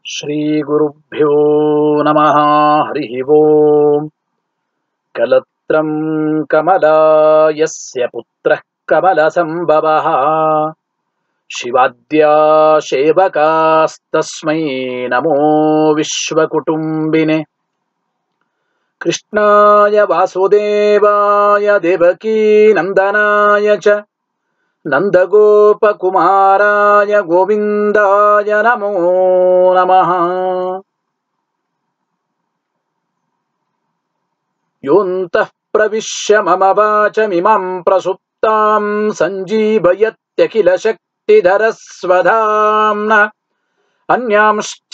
श्रीगुरुभ्यो नमः हरिः ओम् कलत्रं कमलायस्य पुत्रः कमलसम्भवः शिवाद्या सेवकास्तस्मै नमो विश्वकुटुम्बिने कृष्णाय वासुदेवाय देवकीनन्दनाय च नन्दगोपकुमाराय गोविन्दाय नमो नमः योऽन्तः प्रविश्य मम वाचमिमं प्रसुप्तां सञ्जीवयत्यखिलशक्तिधरस्वधाम्ना अन्यांश्च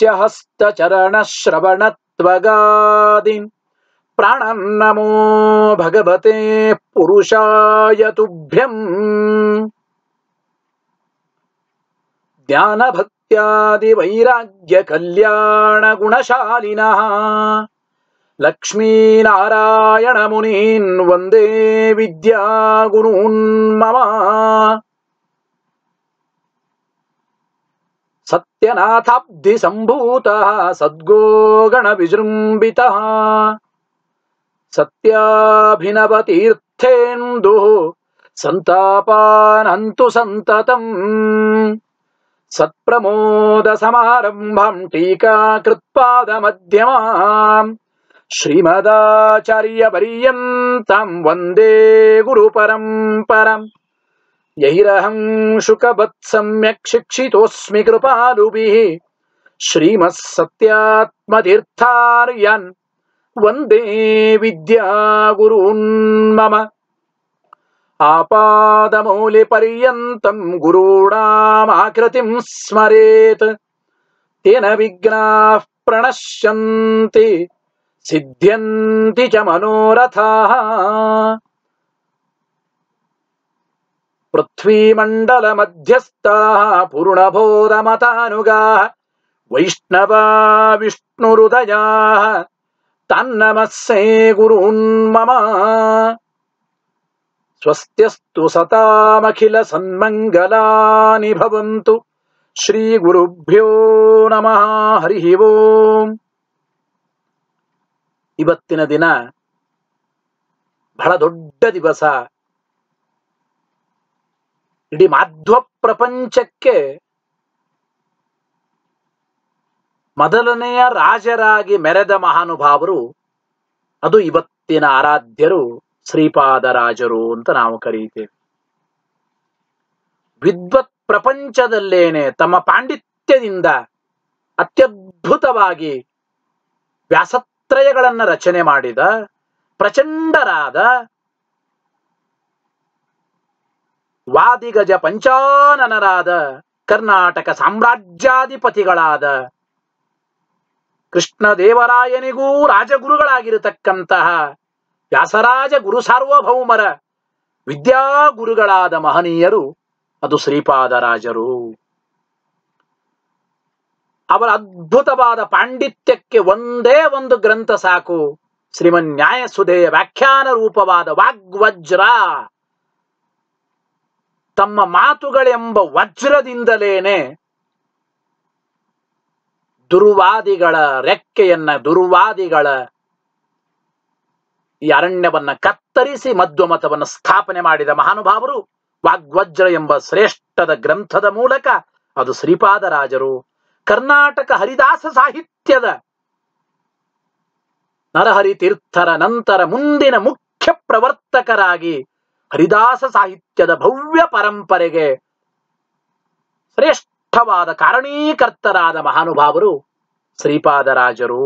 हस्तचरणश्रवणत्वगादीन् प्राणन्नमो भगवते पुरुषाय तुभ्यम् ज्ञानभक्त्यादिवैराग्यकल्याणगुणशालिनः लक्ष्मीनारायणमुनीन् वन्दे विद्यागुरून् मम सत्यनाथाब्धिसम्भूतः सद्गो गणविजृम्बितः सत्याभिनवतीर्थेन्दुः सन्तापानन्तु सन्ततम् सत्प्रमोदसमारम्भम् टीकाकृत्पादमध्यमाम् श्रीमदाचार्यपर्यन्ताम् वन्दे गुरुपरम्परम् यैरहं शुकवत् सम्यक् शिक्षितोऽस्मि कृपालुभिः श्रीमः सत्यात्मतीर्थार्यान् वन्दे विद्यागुरून् मम आपादमौलिपर्यन्तं गुरूणामाकृतिं स्मरेत् तेन विघ्नाः प्रणश्यन्ति सिद्ध्यन्ति च मनोरथाः पृथ्वीमण्डलमध्यस्थाः पूर्णबोधमतानुगाः वैष्णवा विष्णुहृदयाः तन्नमस्से गुरून् मम स्वस्त्यस्तु सतामखिलसन्मङ्गलानि भवन्तु ಶ್ರೀಗುರುಭ್ಯೋ ನಮಃ ಹರಿ ಓಂ ಇವತ್ತಿನ ದಿನ ಬಹಳ ದೊಡ್ಡ ದಿವಸ ಇಡೀ ಮಾಧ್ವ ಪ್ರಪಂಚಕ್ಕೆ ಮೊದಲನೆಯ ರಾಜರಾಗಿ ಮೆರೆದ ಮಹಾನುಭಾವರು ಅದು ಇವತ್ತಿನ ಆರಾಧ್ಯರು ಶ್ರೀಪಾದರಾಜರು ಅಂತ ನಾವು ಕರೀತೇವೆ ವಿದ್ವತ್ ಪ್ರಪಂಚದಲ್ಲೇನೆ ತಮ್ಮ ಪಾಂಡಿತ್ಯದಿಂದ ಅತ್ಯದ್ಭುತವಾಗಿ ವ್ಯಾಸತ್ರಯಗಳನ್ನು ರಚನೆ ಮಾಡಿದ ಪ್ರಚಂಡರಾದ ವಾದಿಗಜ ಪಂಚಾನನರಾದ ಕರ್ನಾಟಕ ಸಾಮ್ರಾಜ್ಯಾಧಿಪತಿಗಳಾದ ಕೃಷ್ಣದೇವರಾಯನಿಗೂ ರಾಜಗುರುಗಳಾಗಿರತಕ್ಕಂತಹ ವ್ಯಾಸರಾಜ ಗುರು ಸಾರ್ವಭೌಮರ ವಿದ್ಯಾಗುರುಗಳಾದ ಮಹನೀಯರು ಅದು ಶ್ರೀಪಾದರಾಜರು ಅವರ ಅದ್ಭುತವಾದ ಪಾಂಡಿತ್ಯಕ್ಕೆ ಒಂದೇ ಒಂದು ಗ್ರಂಥ ಸಾಕು ಶ್ರೀಮನ್ ನ್ಯಾಯ ಸುಧೆಯ ವ್ಯಾಖ್ಯಾನ ರೂಪವಾದ ವಾಗ್ವಜ್ರ ತಮ್ಮ ಮಾತುಗಳೆಂಬ ವಜ್ರದಿಂದಲೇನೆ ದುರ್ವಾದಿಗಳ ರೆಕ್ಕೆಯನ್ನ ದುರ್ವಾದಿಗಳ ಈ ಅರಣ್ಯವನ್ನ ಕತ್ತರಿಸಿ ಮಧ್ವಮತವನ್ನು ಸ್ಥಾಪನೆ ಮಾಡಿದ ಮಹಾನುಭಾವರು ವಾಗ್ವಜ್ರ ಎಂಬ ಶ್ರೇಷ್ಠದ ಗ್ರಂಥದ ಮೂಲಕ ಅದು ಶ್ರೀಪಾದರಾಜರು ಕರ್ನಾಟಕ ಹರಿದಾಸ ಸಾಹಿತ್ಯದ ನರಹರಿ ತೀರ್ಥರ ನಂತರ ಮುಂದಿನ ಮುಖ್ಯ ಪ್ರವರ್ತಕರಾಗಿ ಹರಿದಾಸ ಸಾಹಿತ್ಯದ ಭವ್ಯ ಪರಂಪರೆಗೆ ಶ್ರೇಷ್ಠವಾದ ಕಾರಣೀಕರ್ತರಾದ ಮಹಾನುಭಾವರು ಶ್ರೀಪಾದರಾಜರು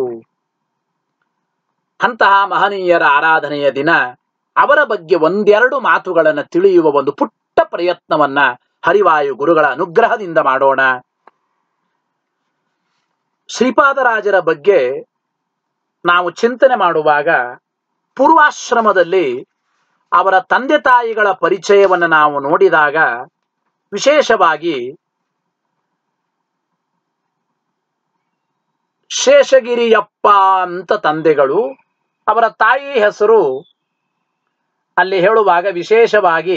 ಅಂತಹ ಮಹನೀಯರ ಆರಾಧನೆಯ ದಿನ ಅವರ ಬಗ್ಗೆ ಒಂದೆರಡು ಮಾತುಗಳನ್ನು ತಿಳಿಯುವ ಒಂದು ಪುಟ್ಟ ಪ್ರಯತ್ನವನ್ನ ಹರಿವಾಯು ಗುರುಗಳ ಅನುಗ್ರಹದಿಂದ ಮಾಡೋಣ ಶ್ರೀಪಾದರಾಜರ ಬಗ್ಗೆ ನಾವು ಚಿಂತನೆ ಮಾಡುವಾಗ ಪೂರ್ವಾಶ್ರಮದಲ್ಲಿ ಅವರ ತಂದೆ ತಾಯಿಗಳ ಪರಿಚಯವನ್ನು ನಾವು ನೋಡಿದಾಗ ವಿಶೇಷವಾಗಿ ಶೇಷಗಿರಿಯಪ್ಪ ಅಂತ ತಂದೆಗಳು ಅವರ ತಾಯಿ ಹೆಸರು ಅಲ್ಲಿ ಹೇಳುವಾಗ ವಿಶೇಷವಾಗಿ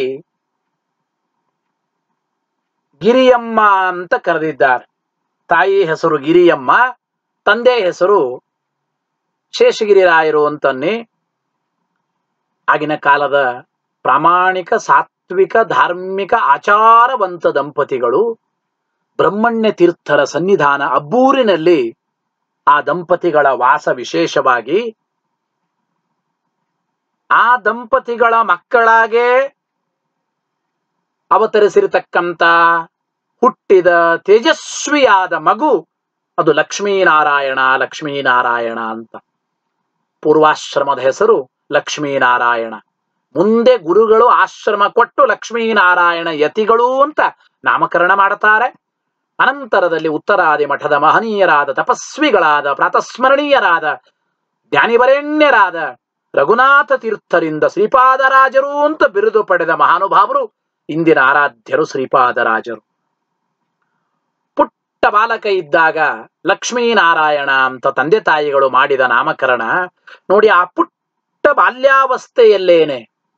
ಗಿರಿಯಮ್ಮ ಅಂತ ಕರೆದಿದ್ದಾರೆ ತಾಯಿ ಹೆಸರು ಗಿರಿಯಮ್ಮ ತಂದೆ ಹೆಸರು ಶೇಷಗಿರಿರಾಯರು ಅಂತನ್ನಿ ಆಗಿನ ಕಾಲದ ಪ್ರಾಮಾಣಿಕ ಸಾತ್ವಿಕ ಧಾರ್ಮಿಕ ಆಚಾರವಂತ ದಂಪತಿಗಳು ಬ್ರಹ್ಮಣ್ಯ ತೀರ್ಥರ ಸನ್ನಿಧಾನ ಅಬ್ಬೂರಿನಲ್ಲಿ ಆ ದಂಪತಿಗಳ ವಾಸ ವಿಶೇಷವಾಗಿ ಆ ದಂಪತಿಗಳ ಮಕ್ಕಳಾಗೆ ಅವತರಿಸಿರತಕ್ಕಂತ ಹುಟ್ಟಿದ ತೇಜಸ್ವಿಯಾದ ಮಗು ಅದು ಲಕ್ಷ್ಮೀನಾರಾಯಣ ಲಕ್ಷ್ಮೀನಾರಾಯಣ ಅಂತ ಪೂರ್ವಾಶ್ರಮದ ಹೆಸರು ಲಕ್ಷ್ಮೀನಾರಾಯಣ ಮುಂದೆ ಗುರುಗಳು ಆಶ್ರಮ ಕೊಟ್ಟು ಲಕ್ಷ್ಮೀನಾರಾಯಣ ಯತಿಗಳು ಅಂತ ನಾಮಕರಣ ಮಾಡುತ್ತಾರೆ ಅನಂತರದಲ್ಲಿ ಉತ್ತರಾದಿ ಮಠದ ಮಹನೀಯರಾದ ತಪಸ್ವಿಗಳಾದ ಪ್ರಾತಸ್ಮರಣೀಯರಾದ ಜ್ಞಾನಿವರೆಣ್ಯರಾದ ರಘುನಾಥ ತೀರ್ಥರಿಂದ ಶ್ರೀಪಾದರಾಜರು ಅಂತ ಬಿರುದು ಪಡೆದ ಮಹಾನುಭಾವರು ಇಂದಿನ ಆರಾಧ್ಯರು ಶ್ರೀಪಾದರಾಜರು ಪುಟ್ಟ ಬಾಲಕ ಇದ್ದಾಗ ಲಕ್ಷ್ಮೀನಾರಾಯಣ ಅಂತ ತಂದೆ ತಾಯಿಗಳು ಮಾಡಿದ ನಾಮಕರಣ ನೋಡಿ ಆ ಪುಟ್ಟ ಬಾಲ್ಯಾವಸ್ಥೆಯಲ್ಲೇನೆ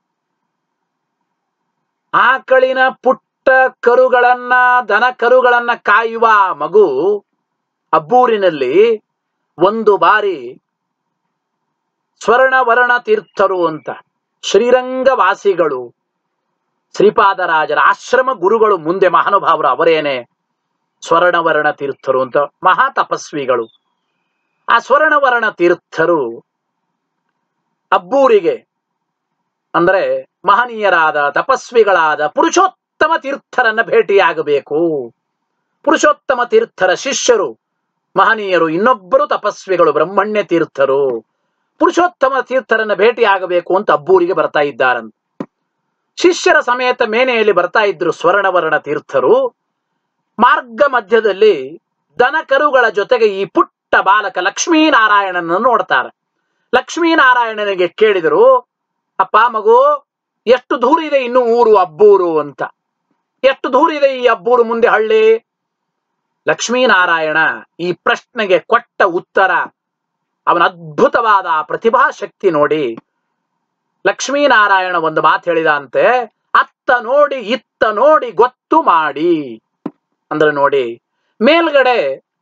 ಆಕಳಿನ ಪುಟ್ಟ ಕರುಗಳನ್ನ ದನ ಕರುಗಳನ್ನ ಕಾಯುವ ಆ ಮಗು ಅಬ್ಬೂರಿನಲ್ಲಿ ಒಂದು ಬಾರಿ ಸ್ವರ್ಣವರ್ಣ ತೀರ್ಥರು ಅಂತ ಶ್ರೀರಂಗವಾಸಿಗಳು ಶ್ರೀಪಾದರಾಜರ ಆಶ್ರಮ ಗುರುಗಳು ಮುಂದೆ ಮಹಾನುಭಾವರು ಅವರೇನೆ ಸ್ವರ್ಣವರ್ಣ ತೀರ್ಥರು ಅಂತ ಮಹಾ ತಪಸ್ವಿಗಳು ಆ ಸ್ವರ್ಣವರ್ಣ ತೀರ್ಥರು ಅಬ್ಬೂರಿಗೆ ಅಂದ್ರೆ ಮಹನೀಯರಾದ ತಪಸ್ವಿಗಳಾದ ಪುರುಷೋತ್ತಮ ತೀರ್ಥರನ್ನ ಭೇಟಿಯಾಗಬೇಕು ಪುರುಷೋತ್ತಮ ತೀರ್ಥರ ಶಿಷ್ಯರು ಮಹನೀಯರು ಇನ್ನೊಬ್ಬರು ತಪಸ್ವಿಗಳು ಬ್ರಹ್ಮಣ್ಯ ತೀರ್ಥರು ಪುರುಷೋತ್ತಮ ತೀರ್ಥರನ್ನ ಭೇಟಿಯಾಗಬೇಕು ಅಂತ ಅಬ್ಬೂರಿಗೆ ಬರ್ತಾ ಇದ್ದಾರಂತ ಶಿಷ್ಯರ ಸಮೇತ ಮೇನೆಯಲ್ಲಿ ಬರ್ತಾ ಇದ್ರು ಸ್ವರ್ಣವರ್ಣ ತೀರ್ಥರು ಮಾರ್ಗ ಮಧ್ಯದಲ್ಲಿ ದನ ಕರುಗಳ ಜೊತೆಗೆ ಈ ಪುಟ್ಟ ಬಾಲಕ ಲಕ್ಷ್ಮೀನಾರಾಯಣನನ್ನು ನೋಡ್ತಾರೆ ಲಕ್ಷ್ಮೀನಾರಾಯಣನಿಗೆ ಕೇಳಿದರು ಅಪ್ಪ ಮಗು ಎಷ್ಟು ದೂರ ಇದೆ ಇನ್ನು ಊರು ಅಬ್ಬೂರು ಅಂತ ಎಷ್ಟು ದೂರ ಇದೆ ಈ ಅಬ್ಬೂರು ಮುಂದೆ ಹಳ್ಳಿ ಲಕ್ಷ್ಮೀನಾರಾಯಣ ಈ ಪ್ರಶ್ನೆಗೆ ಕೊಟ್ಟ ಉತ್ತರ ಅವನ ಅದ್ಭುತವಾದ ಆ ಪ್ರತಿಭಾ ಶಕ್ತಿ ನೋಡಿ ಲಕ್ಷ್ಮೀನಾರಾಯಣ ಒಂದು ಮಾತು ಹೇಳಿದ ಅಂತೆ ಅತ್ತ ನೋಡಿ ಇತ್ತ ನೋಡಿ ಗೊತ್ತು ಮಾಡಿ ಅಂದ್ರೆ ನೋಡಿ ಮೇಲ್ಗಡೆ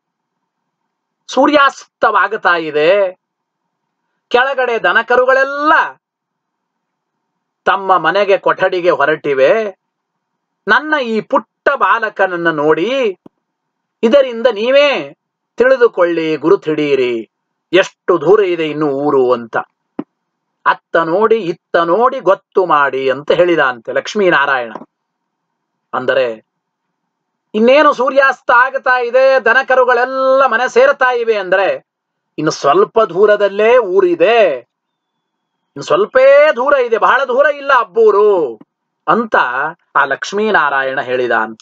ಸೂರ್ಯಾಸ್ತವಾಗುತ್ತಾ ಇದೆ ಕೆಳಗಡೆ ದನಕರುಗಳೆಲ್ಲ ತಮ್ಮ ಮನೆಗೆ ಕೊಠಡಿಗೆ ಹೊರಟಿವೆ ನನ್ನ ಈ ಪುಟ್ಟ ಬಾಲಕನನ್ನ ನೋಡಿ ಇದರಿಂದ ನೀವೇ ತಿಳಿದುಕೊಳ್ಳಿ ಗುರುತಿಡೀರಿ ಎಷ್ಟು ದೂರ ಇದೆ ಇನ್ನು ಊರು ಅಂತ ಅತ್ತ ನೋಡಿ ಇತ್ತ ನೋಡಿ ಗೊತ್ತು ಮಾಡಿ ಅಂತ ಹೇಳಿದ ಅಂತೆ ಲಕ್ಷ್ಮೀನಾರಾಯಣ ಅಂದರೆ ಇನ್ನೇನು ಸೂರ್ಯಾಸ್ತ ಆಗ್ತಾ ಇದೆ ದನಕರುಗಳೆಲ್ಲ ಮನೆ ಸೇರ್ತಾ ಇವೆ ಅಂದ್ರೆ ಇನ್ನು ಸ್ವಲ್ಪ ದೂರದಲ್ಲೇ ಊರಿದೆ ಇನ್ನು ಸ್ವಲ್ಪೇ ದೂರ ಇದೆ ಬಹಳ ದೂರ ಇಲ್ಲ ಅಬ್ಬೂರು ಅಂತ ಆ ಲಕ್ಷ್ಮೀನಾರಾಯಣ ಹೇಳಿದ ಅಂತ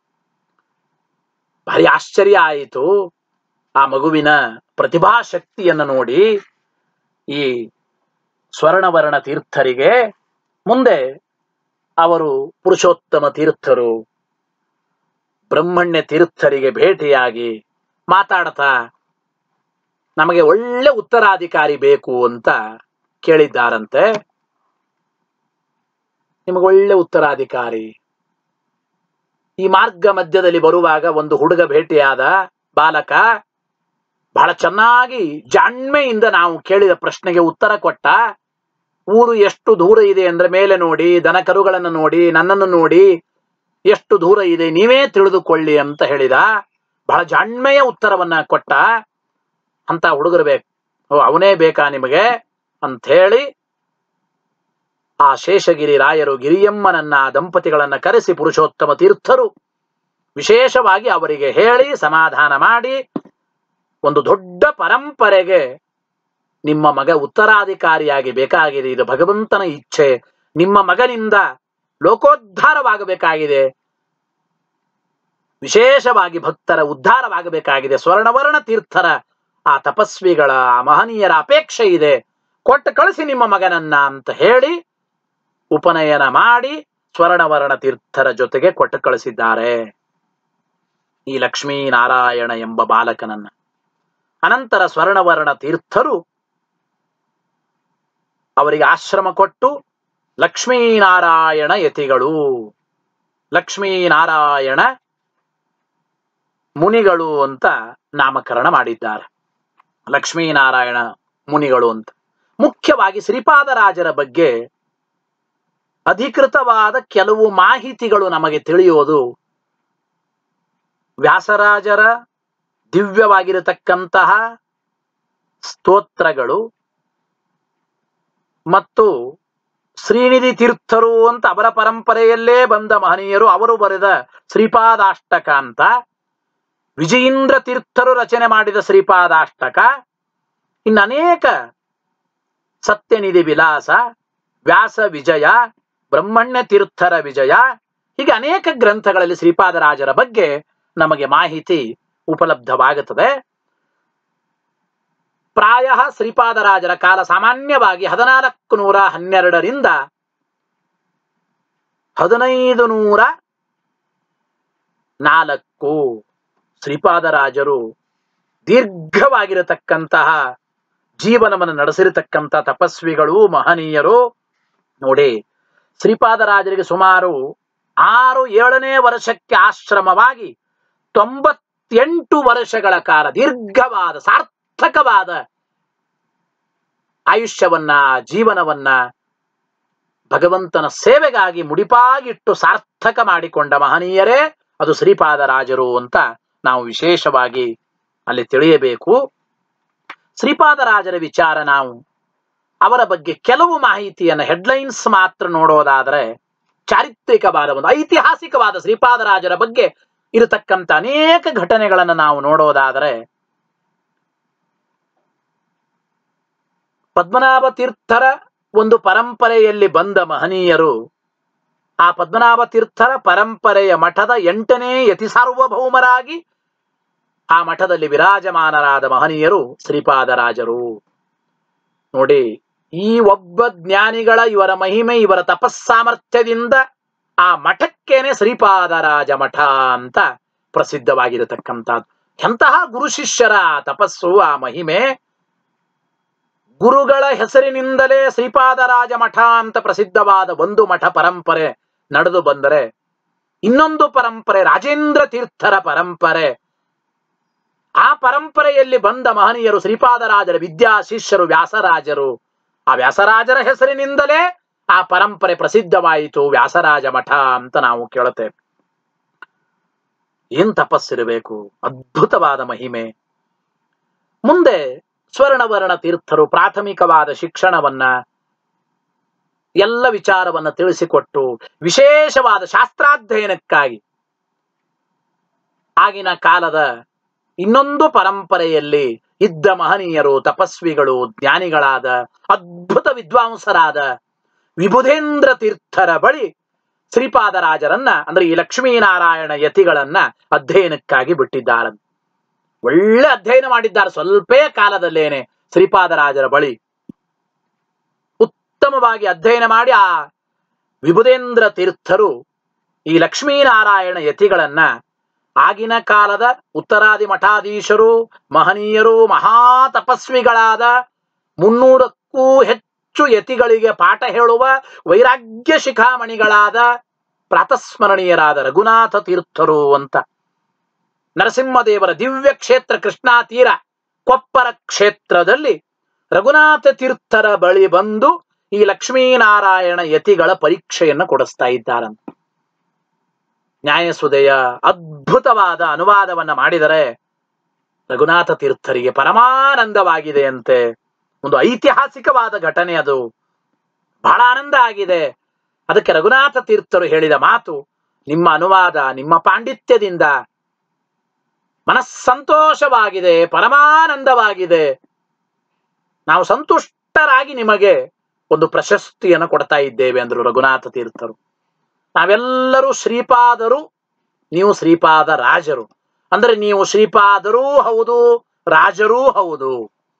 ಭಾರಿ ಆಶ್ಚರ್ಯ ಆಯಿತು ಆ ಮಗುವಿನ ಪ್ರತಿಭಾ ಶಕ್ತಿಯನ್ನು ನೋಡಿ ಈ ಸ್ವರ್ಣವರ್ಣ ತೀರ್ಥರಿಗೆ ಮುಂದೆ ಅವರು ಪುರುಷೋತ್ತಮ ತೀರ್ಥರು ಬ್ರಹ್ಮಣ್ಯ ತೀರ್ಥರಿಗೆ ಭೇಟಿಯಾಗಿ ಮಾತಾಡ್ತಾ ನಮಗೆ ಒಳ್ಳೆ ಉತ್ತರಾಧಿಕಾರಿ ಬೇಕು ಅಂತ ಕೇಳಿದ್ದಾರಂತೆ ನಿಮಗೆ ಒಳ್ಳೆ ಉತ್ತರಾಧಿಕಾರಿ ಈ ಮಾರ್ಗ ಮಧ್ಯದಲ್ಲಿ ಬರುವಾಗ ಒಂದು ಹುಡುಗ ಭೇಟಿಯಾದ ಬಾಲಕ ಬಹಳ ಚೆನ್ನಾಗಿ ಜಾಣ್ಮೆಯಿಂದ ನಾವು ಕೇಳಿದ ಪ್ರಶ್ನೆಗೆ ಉತ್ತರ ಕೊಟ್ಟ ಊರು ಎಷ್ಟು ದೂರ ಇದೆ ಅಂದ್ರೆ ಮೇಲೆ ನೋಡಿ ದನ ಕರುಗಳನ್ನು ನೋಡಿ ನನ್ನನ್ನು ನೋಡಿ ಎಷ್ಟು ದೂರ ಇದೆ ನೀವೇ ತಿಳಿದುಕೊಳ್ಳಿ ಅಂತ ಹೇಳಿದ ಬಹಳ ಜಾಣ್ಮೆಯ ಉತ್ತರವನ್ನ ಕೊಟ್ಟ ಅಂತ ಹುಡುಗರು ಬೇಕು ಓ ಅವನೇ ಬೇಕಾ ನಿಮಗೆ ಅಂತ ಹೇಳಿ ಆ ಶೇಷಗಿರಿ ರಾಯರು ಗಿರಿಯಮ್ಮನನ್ನ ದಂಪತಿಗಳನ್ನ ಕರೆಸಿ ಪುರುಷೋತ್ತಮ ತೀರ್ಥರು ವಿಶೇಷವಾಗಿ ಅವರಿಗೆ ಹೇಳಿ ಸಮಾಧಾನ ಮಾಡಿ ಒಂದು ದೊಡ್ಡ ಪರಂಪರೆಗೆ ನಿಮ್ಮ ಮಗ ಉತ್ತರಾಧಿಕಾರಿಯಾಗಿ ಬೇಕಾಗಿದೆ ಇದು ಭಗವಂತನ ಇಚ್ಛೆ ನಿಮ್ಮ ಮಗನಿಂದ ಲೋಕೋದ್ಧಾರವಾಗಬೇಕಾಗಿದೆ ವಿಶೇಷವಾಗಿ ಭಕ್ತರ ಉದ್ಧಾರವಾಗಬೇಕಾಗಿದೆ ಸ್ವರ್ಣವರ್ಣ ತೀರ್ಥರ ಆ ತಪಸ್ವಿಗಳ ಆ ಮಹನೀಯರ ಅಪೇಕ್ಷೆ ಇದೆ ಕೊಟ್ಟು ಕಳಿಸಿ ನಿಮ್ಮ ಮಗನನ್ನ ಅಂತ ಹೇಳಿ ಉಪನಯನ ಮಾಡಿ ಸ್ವರ್ಣವರ್ಣ ತೀರ್ಥರ ಜೊತೆಗೆ ಕೊಟ್ಟು ಕಳಿಸಿದ್ದಾರೆ ಈ ಲಕ್ಷ್ಮೀನಾರಾಯಣ ಎಂಬ ಬಾಲಕನನ್ನ ಅನಂತರ ಸ್ವರ್ಣವರ್ಣ ತೀರ್ಥರು ಅವರಿಗೆ ಆಶ್ರಮ ಕೊಟ್ಟು ಲಕ್ಷ್ಮೀನಾರಾಯಣ ಯತಿಗಳು ಲಕ್ಷ್ಮೀನಾರಾಯಣ ಮುನಿಗಳು ಅಂತ ನಾಮಕರಣ ಮಾಡಿದ್ದಾರೆ ಲಕ್ಷ್ಮೀನಾರಾಯಣ ಮುನಿಗಳು ಅಂತ ಮುಖ್ಯವಾಗಿ ಶ್ರೀಪಾದರಾಜರ ಬಗ್ಗೆ ಅಧಿಕೃತವಾದ ಕೆಲವು ಮಾಹಿತಿಗಳು ನಮಗೆ ತಿಳಿಯೋದು ವ್ಯಾಸರಾಜರ ದಿವ್ಯವಾಗಿರತಕ್ಕಂತಹ ಸ್ತೋತ್ರಗಳು ಮತ್ತು ಶ್ರೀನಿಧಿ ತೀರ್ಥರು ಅಂತ ಅವರ ಪರಂಪರೆಯಲ್ಲೇ ಬಂದ ಮಹನೀಯರು ಅವರು ಬರೆದ ಶ್ರೀಪಾದಾಷ್ಟಕ ಅಂತ ವಿಜಯೀಂದ್ರ ತೀರ್ಥರು ರಚನೆ ಮಾಡಿದ ಶ್ರೀಪಾದಾಷ್ಟಕ ಇನ್ನು ಅನೇಕ ಸತ್ಯನಿಧಿ ವಿಲಾಸ ವ್ಯಾಸ ವಿಜಯ ಬ್ರಹ್ಮಣ್ಯ ತೀರ್ಥರ ವಿಜಯ ಹೀಗೆ ಅನೇಕ ಗ್ರಂಥಗಳಲ್ಲಿ ಶ್ರೀಪಾದರಾಜರ ಬಗ್ಗೆ ನಮಗೆ ಮಾಹಿತಿ ಉಪಲಬ್ಧವಾಗುತ್ತದೆ ಪ್ರಾಯ ಶ್ರೀಪಾದರಾಜರ ಕಾಲ ಸಾಮಾನ್ಯವಾಗಿ ಹದಿನಾಲ್ಕು ನೂರ ಹನ್ನೆರಡರಿಂದ ಹದಿನೈದು ನೂರ ನಾಲ್ಕು ಶ್ರೀಪಾದರಾಜರು ದೀರ್ಘವಾಗಿರತಕ್ಕಂತಹ ಜೀವನವನ್ನು ನಡೆಸಿರತಕ್ಕಂಥ ತಪಸ್ವಿಗಳು ಮಹನೀಯರು ನೋಡಿ ಶ್ರೀಪಾದರಾಜರಿಗೆ ಸುಮಾರು ಆರು ಏಳನೇ ವರ್ಷಕ್ಕೆ ಆಶ್ರಮವಾಗಿ ತೊಂಬತ್ತೆಂಟು ವರ್ಷಗಳ ಕಾಲ ದೀರ್ಘವಾದ ಸಾರ್ಥಕವಾದ ಆಯುಷ್ಯವನ್ನ ಜೀವನವನ್ನ ಭಗವಂತನ ಸೇವೆಗಾಗಿ ಮುಡಿಪಾಗಿಟ್ಟು ಸಾರ್ಥಕ ಮಾಡಿಕೊಂಡ ಮಹನೀಯರೇ ಅದು ಶ್ರೀಪಾದರಾಜರು ಅಂತ ನಾವು ವಿಶೇಷವಾಗಿ ಅಲ್ಲಿ ತಿಳಿಯಬೇಕು ಶ್ರೀಪಾದರಾಜರ ವಿಚಾರ ನಾವು ಅವರ ಬಗ್ಗೆ ಕೆಲವು ಮಾಹಿತಿಯನ್ನು ಹೆಡ್ಲೈನ್ಸ್ ಮಾತ್ರ ನೋಡೋದಾದರೆ ಚಾರಿತ್ರಿಕವಾದ ಒಂದು ಐತಿಹಾಸಿಕವಾದ ಶ್ರೀಪಾದರಾಜರ ಬಗ್ಗೆ ಇರತಕ್ಕಂಥ ಅನೇಕ ಘಟನೆಗಳನ್ನು ನಾವು ನೋಡೋದಾದರೆ ಪದ್ಮನಾಭ ತೀರ್ಥರ ಒಂದು ಪರಂಪರೆಯಲ್ಲಿ ಬಂದ ಮಹನೀಯರು ಆ ಪದ್ಮನಾಭ ತೀರ್ಥರ ಪರಂಪರೆಯ ಮಠದ ಎಂಟನೇ ಯತಿ ಸಾರ್ವಭೌಮರಾಗಿ ಆ ಮಠದಲ್ಲಿ ವಿರಾಜಮಾನರಾದ ಮಹನೀಯರು ಶ್ರೀಪಾದರಾಜರು ನೋಡಿ ಈ ಒಬ್ಬ ಜ್ಞಾನಿಗಳ ಇವರ ಮಹಿಮೆ ಇವರ ತಪಸ್ಸಾಮರ್ಥ್ಯದಿಂದ ಆ ಮಠಕ್ಕೇನೆ ಶ್ರೀಪಾದರಾಜ ಮಠ ಅಂತ ಪ್ರಸಿದ್ಧವಾಗಿರತಕ್ಕಂಥದ್ದು ಎಂತಹ ಗುರು ಶಿಷ್ಯರ ತಪಸ್ಸು ಆ ಮಹಿಮೆ ಗುರುಗಳ ಹೆಸರಿನಿಂದಲೇ ಶ್ರೀಪಾದರಾಜ ಮಠ ಅಂತ ಪ್ರಸಿದ್ಧವಾದ ಒಂದು ಮಠ ಪರಂಪರೆ ನಡೆದು ಬಂದರೆ ಇನ್ನೊಂದು ಪರಂಪರೆ ರಾಜೇಂದ್ರ ತೀರ್ಥರ ಪರಂಪರೆ ಆ ಪರಂಪರೆಯಲ್ಲಿ ಬಂದ ಮಹನೀಯರು ಶ್ರೀಪಾದರಾಜರ ವಿದ್ಯಾ ಶಿಷ್ಯರು ವ್ಯಾಸರಾಜರು ಆ ವ್ಯಾಸರಾಜರ ಹೆಸರಿನಿಂದಲೇ ಆ ಪರಂಪರೆ ಪ್ರಸಿದ್ಧವಾಯಿತು ವ್ಯಾಸರಾಜ ಮಠ ಅಂತ ನಾವು ಕೇಳುತ್ತೇವೆ ಏನ್ ತಪಸ್ಸಿರಬೇಕು ಅದ್ಭುತವಾದ ಮಹಿಮೆ ಮುಂದೆ ಸ್ವರ್ಣವರ್ಣ ತೀರ್ಥರು ಪ್ರಾಥಮಿಕವಾದ ಶಿಕ್ಷಣವನ್ನ ಎಲ್ಲ ವಿಚಾರವನ್ನ ತಿಳಿಸಿಕೊಟ್ಟು ವಿಶೇಷವಾದ ಶಾಸ್ತ್ರಾಧ್ಯಯನಕ್ಕಾಗಿ ಆಗಿನ ಕಾಲದ ಇನ್ನೊಂದು ಪರಂಪರೆಯಲ್ಲಿ ಇದ್ದ ಮಹನೀಯರು ತಪಸ್ವಿಗಳು ಜ್ಞಾನಿಗಳಾದ ಅದ್ಭುತ ವಿದ್ವಾಂಸರಾದ ವಿಬುಧೇಂದ್ರ ತೀರ್ಥರ ಬಳಿ ಶ್ರೀಪಾದರಾಜರನ್ನ ಅಂದ್ರೆ ಈ ಲಕ್ಷ್ಮೀನಾರಾಯಣ ಯತಿಗಳನ್ನ ಅಧ್ಯಯನಕ್ಕಾಗಿ ಬಿಟ್ಟಿದ್ದಾರೆ ಒಳ್ಳೆ ಅಧ್ಯಯನ ಮಾಡಿದ್ದಾರೆ ಸ್ವಲ್ಪೇ ಕಾಲದಲ್ಲೇನೆ ಶ್ರೀಪಾದರಾಜರ ಬಳಿ ಉತ್ತಮವಾಗಿ ಅಧ್ಯಯನ ಮಾಡಿ ಆ ವಿಬುಧೇಂದ್ರ ತೀರ್ಥರು ಈ ಲಕ್ಷ್ಮೀನಾರಾಯಣ ಯತಿಗಳನ್ನ ಆಗಿನ ಕಾಲದ ಉತ್ತರಾದಿ ಮಠಾಧೀಶರು ಮಹನೀಯರು ಮಹಾ ತಪಸ್ವಿಗಳಾದ ಮುನ್ನೂರಕ್ಕೂ ಹೆಚ್ಚು ಯತಿಗಳಿಗೆ ಪಾಠ ಹೇಳುವ ವೈರಾಗ್ಯ ಶಿಖಾಮಣಿಗಳಾದ ಪ್ರಾತಸ್ಮರಣೀಯರಾದ ರಘುನಾಥ ತೀರ್ಥರು ಅಂತ ನರಸಿಂಹದೇವರ ದಿವ್ಯ ಕ್ಷೇತ್ರ ಕೃಷ್ಣಾ ತೀರ ಕೊಪ್ಪರ ಕ್ಷೇತ್ರದಲ್ಲಿ ರಘುನಾಥ ತೀರ್ಥರ ಬಳಿ ಬಂದು ಈ ಲಕ್ಷ್ಮೀನಾರಾಯಣ ಯತಿಗಳ ಪರೀಕ್ಷೆಯನ್ನು ಕೊಡಿಸ್ತಾ ಇದ್ದಾರಂತೆ ನ್ಯಾಯಸುದೆಯ ಅದ್ಭುತವಾದ ಅನುವಾದವನ್ನ ಮಾಡಿದರೆ ರಘುನಾಥ ತೀರ್ಥರಿಗೆ ಪರಮಾನಂದವಾಗಿದೆ ಅಂತೆ ಒಂದು ಐತಿಹಾಸಿಕವಾದ ಘಟನೆ ಅದು ಬಹಳ ಆನಂದ ಆಗಿದೆ ಅದಕ್ಕೆ ರಘುನಾಥ ತೀರ್ಥರು ಹೇಳಿದ ಮಾತು ನಿಮ್ಮ ಅನುವಾದ ನಿಮ್ಮ ಪಾಂಡಿತ್ಯದಿಂದ ಮನಸ್ಸಂತೋಷವಾಗಿದೆ ಪರಮಾನಂದವಾಗಿದೆ ನಾವು ಸಂತುಷ್ಟರಾಗಿ ನಿಮಗೆ ಒಂದು ಪ್ರಶಸ್ತಿಯನ್ನು ಕೊಡ್ತಾ ಇದ್ದೇವೆ ಅಂದ್ರು ರಘುನಾಥ ತೀರ್ಥರು ನಾವೆಲ್ಲರೂ ಶ್ರೀಪಾದರು ನೀವು ಶ್ರೀಪಾದ ರಾಜರು ಅಂದ್ರೆ ನೀವು ಶ್ರೀಪಾದರೂ ಹೌದು ರಾಜರೂ ಹೌದು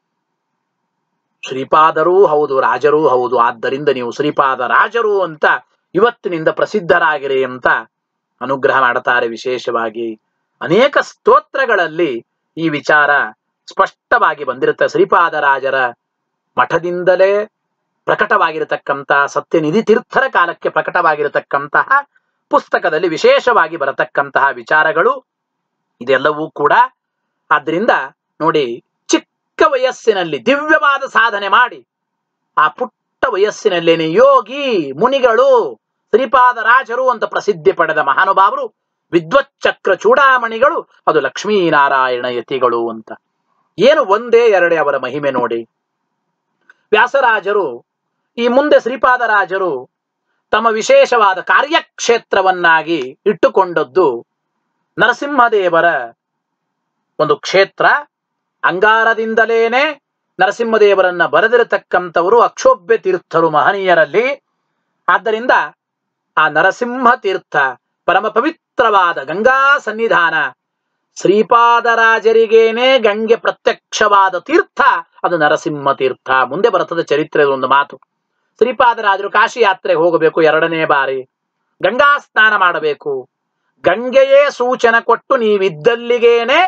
ಶ್ರೀಪಾದರೂ ಹೌದು ರಾಜರೂ ಹೌದು ಆದ್ದರಿಂದ ನೀವು ಶ್ರೀಪಾದ ರಾಜರು ಅಂತ ಇವತ್ತಿನಿಂದ ಪ್ರಸಿದ್ಧರಾಗಿರಿ ಅಂತ ಅನುಗ್ರಹ ಮಾಡ್ತಾರೆ ವಿಶೇಷವಾಗಿ ಅನೇಕ ಸ್ತೋತ್ರಗಳಲ್ಲಿ ಈ ವಿಚಾರ ಸ್ಪಷ್ಟವಾಗಿ ಬಂದಿರುತ್ತೆ ಶ್ರೀಪಾದರಾಜರ ಮಠದಿಂದಲೇ ಪ್ರಕಟವಾಗಿರತಕ್ಕಂತಹ ಸತ್ಯನಿಧಿ ತೀರ್ಥರ ಕಾಲಕ್ಕೆ ಪ್ರಕಟವಾಗಿರತಕ್ಕಂತಹ ಪುಸ್ತಕದಲ್ಲಿ ವಿಶೇಷವಾಗಿ ಬರತಕ್ಕಂತಹ ವಿಚಾರಗಳು ಇದೆಲ್ಲವೂ ಕೂಡ ಆದ್ರಿಂದ ನೋಡಿ ಚಿಕ್ಕ ಚಿಕ್ಕ ವಯಸ್ಸಿನಲ್ಲಿ ದಿವ್ಯವಾದ ಸಾಧನೆ ಮಾಡಿ ಆ ಪುಟ್ಟ ವಯಸ್ಸಿನಲ್ಲೇನೆ ಯೋಗಿ ಮುನಿಗಳು ಶ್ರೀಪಾದ ರಾಜರು ಅಂತ ಪ್ರಸಿದ್ಧಿ ಪಡೆದ ಮಹಾನುಭಾವರು ವಿದ್ವಚ್ಚಕ್ರ ಚೂಡಾಮಣಿಗಳು ಅದು ಲಕ್ಷ್ಮೀನಾರಾಯಣ ಯತಿಗಳು ಅಂತ ಏನು ಒಂದೇ ಎರಡೇ ಅವರ ಮಹಿಮೆ ನೋಡಿ ವ್ಯಾಸರಾಜರು ಈ ಮುಂದೆ ಶ್ರೀಪಾದರಾಜರು ತಮ್ಮ ವಿಶೇಷವಾದ ಕಾರ್ಯಕ್ಷೇತ್ರವನ್ನಾಗಿ ಇಟ್ಟುಕೊಂಡದ್ದು ನರಸಿಂಹದೇವರ ಒಂದು ಕ್ಷೇತ್ರ ಅಂಗಾರದಿಂದಲೇನೆ ನರಸಿಂಹದೇವರನ್ನ ಬರೆದಿರತಕ್ಕಂಥವರು ಅಕ್ಷೋಭ್ಯ ತೀರ್ಥರು ಮಹನೀಯರಲ್ಲಿ ಆದ್ದರಿಂದ ಆ ನರಸಿಂಹ ತೀರ್ಥ ಪರಮ ಪವಿತ್ರವಾದ ಗಂಗಾ ಸನ್ನಿಧಾನ ಶ್ರೀಪಾದರಾಜರಿಗೇನೆ ಗಂಗೆ ಪ್ರತ್ಯಕ್ಷವಾದ ತೀರ್ಥ ಅದು ನರಸಿಂಹ ತೀರ್ಥ ಮುಂದೆ ಬರ್ತದೆ ಚರಿತ್ರೆದ ಒಂದು ಮಾತು ಶ್ರೀಪಾದರಾಜರು ಕಾಶಿ ಯಾತ್ರೆಗೆ ಹೋಗಬೇಕು ಎರಡನೇ ಬಾರಿ ಗಂಗಾ ಸ್ನಾನ ಮಾಡಬೇಕು ಗಂಗೆಯೇ ಸೂಚನೆ ಕೊಟ್ಟು ನೀವಿದ್ದಲ್ಲಿಗೇನೆ